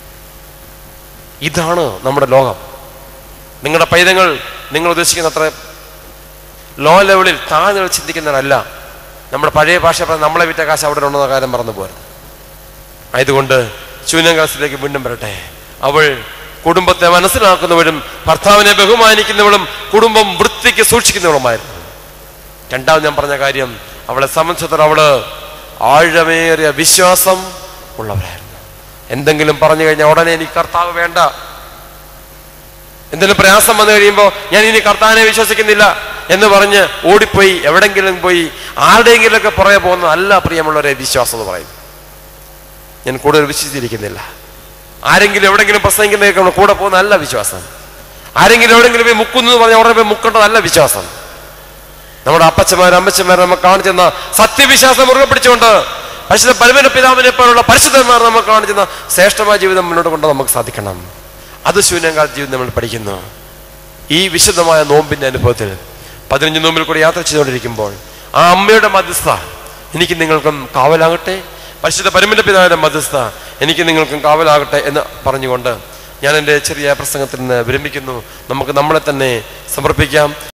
ഇതാണ് നമ്മുടെ ലോകം നിങ്ങളുടെ പൈതങ്ങൾ നിങ്ങൾ ഉദ്ദേശിക്കുന്ന അത്ര ലോ ലെവലിൽ താഴ്ന്നു ചിന്തിക്കുന്നവരല്ല നമ്മുടെ പഴയ ഭാഷ പറഞ്ഞ നമ്മളെ വിറ്റ കാശ് അവിടെ ഉണ്ടെന്ന കാര്യം മറന്നു പോരുത് ആയതുകൊണ്ട് ശൂന്യം ക്ലാസ്സിലേക്ക് വീണ്ടും വരട്ടെ അവൾ കുടുംബത്തെ മനസ്സിലാക്കുന്നവരും ഭർത്താവിനെ ബഹുമാനിക്കുന്നവളും കുടുംബം വൃത്തിക്ക് സൂക്ഷിക്കുന്നവളുമായിരുന്നു രണ്ടാമത് ഞാൻ പറഞ്ഞ കാര്യം അവളെ സംബന്ധിച്ചിടത്തോളം അവള് ആഴമേറിയ വിശ്വാസം ഉള്ളവരായിരുന്നു എന്തെങ്കിലും പറഞ്ഞു കഴിഞ്ഞാൽ ഉടനെ എനിക്ക് കർത്താവ് വേണ്ട എന്തെങ്കിലും പ്രയാസം വന്നു കഴിയുമ്പോൾ ഞാൻ ഇനി കർത്താവിനെ വിശ്വസിക്കുന്നില്ല എന്ന് പറഞ്ഞ് ഓടിപ്പോയി എവിടെങ്കിലും പോയി ആരുടെയെങ്കിലുമൊക്കെ പുറകെ പോകുന്ന അല്ല പ്രിയമുള്ളവരെ വിശ്വാസം എന്ന് പറയുന്നത് ഞാൻ കൂടുതൽ വിശ്വസിച്ചിരിക്കുന്നില്ല ആരെങ്കിലും എവിടെങ്കിലും പ്രസംഗിക്കുന്നതൊക്കെ നമ്മൾ കൂടെ പോകുന്ന അല്ല വിശ്വാസം ആരെങ്കിലും എവിടെങ്കിലും പോയി മുക്കുന്നു എന്ന് പറഞ്ഞാൽ ഉടനെ പോയി മുക്കേണ്ടതല്ല വിശ്വാസം നമ്മുടെ അപ്പച്ചമാരും അമ്മച്ചമാരും നമുക്ക് കാണിച്ചെന്ന സത്യവിശ്വാസം മുറുകെ പിടിച്ചുകൊണ്ട് പരിശുദ്ധ പരമന പിതാവിനെ പോലുള്ള പരിശുദ്ധന്മാർ നമുക്ക് കാണിച്ചെന്ന ശ്രേഷ്ഠമായ ജീവിതം മുന്നോട്ട് കൊണ്ട് നമുക്ക് സാധിക്കണം അത് ശൂന്യങ്കാല ജീവിതം നമ്മൾ പഠിക്കുന്നു ഈ വിശുദ്ധമായ നോമ്പിന്റെ അനുഭവത്തിൽ പതിനഞ്ച് നോമ്പിൽ കൂടി യാത്ര ചെയ്തുകൊണ്ടിരിക്കുമ്പോൾ ആ അമ്മയുടെ മധ്യസ്ഥ എനിക്ക് നിങ്ങൾക്കും കാവലാകട്ടെ പരിശുദ്ധ പരമന്റെ പിതാവിന്റെ മധ്യസ്ഥ എനിക്ക് നിങ്ങൾക്കും കാവലാകട്ടെ എന്ന് പറഞ്ഞുകൊണ്ട് ഞാൻ എൻ്റെ ചെറിയ പ്രസംഗത്തിൽ നിന്ന് വിരമിക്കുന്നു നമുക്ക് നമ്മളെ തന്നെ സമർപ്പിക്കാം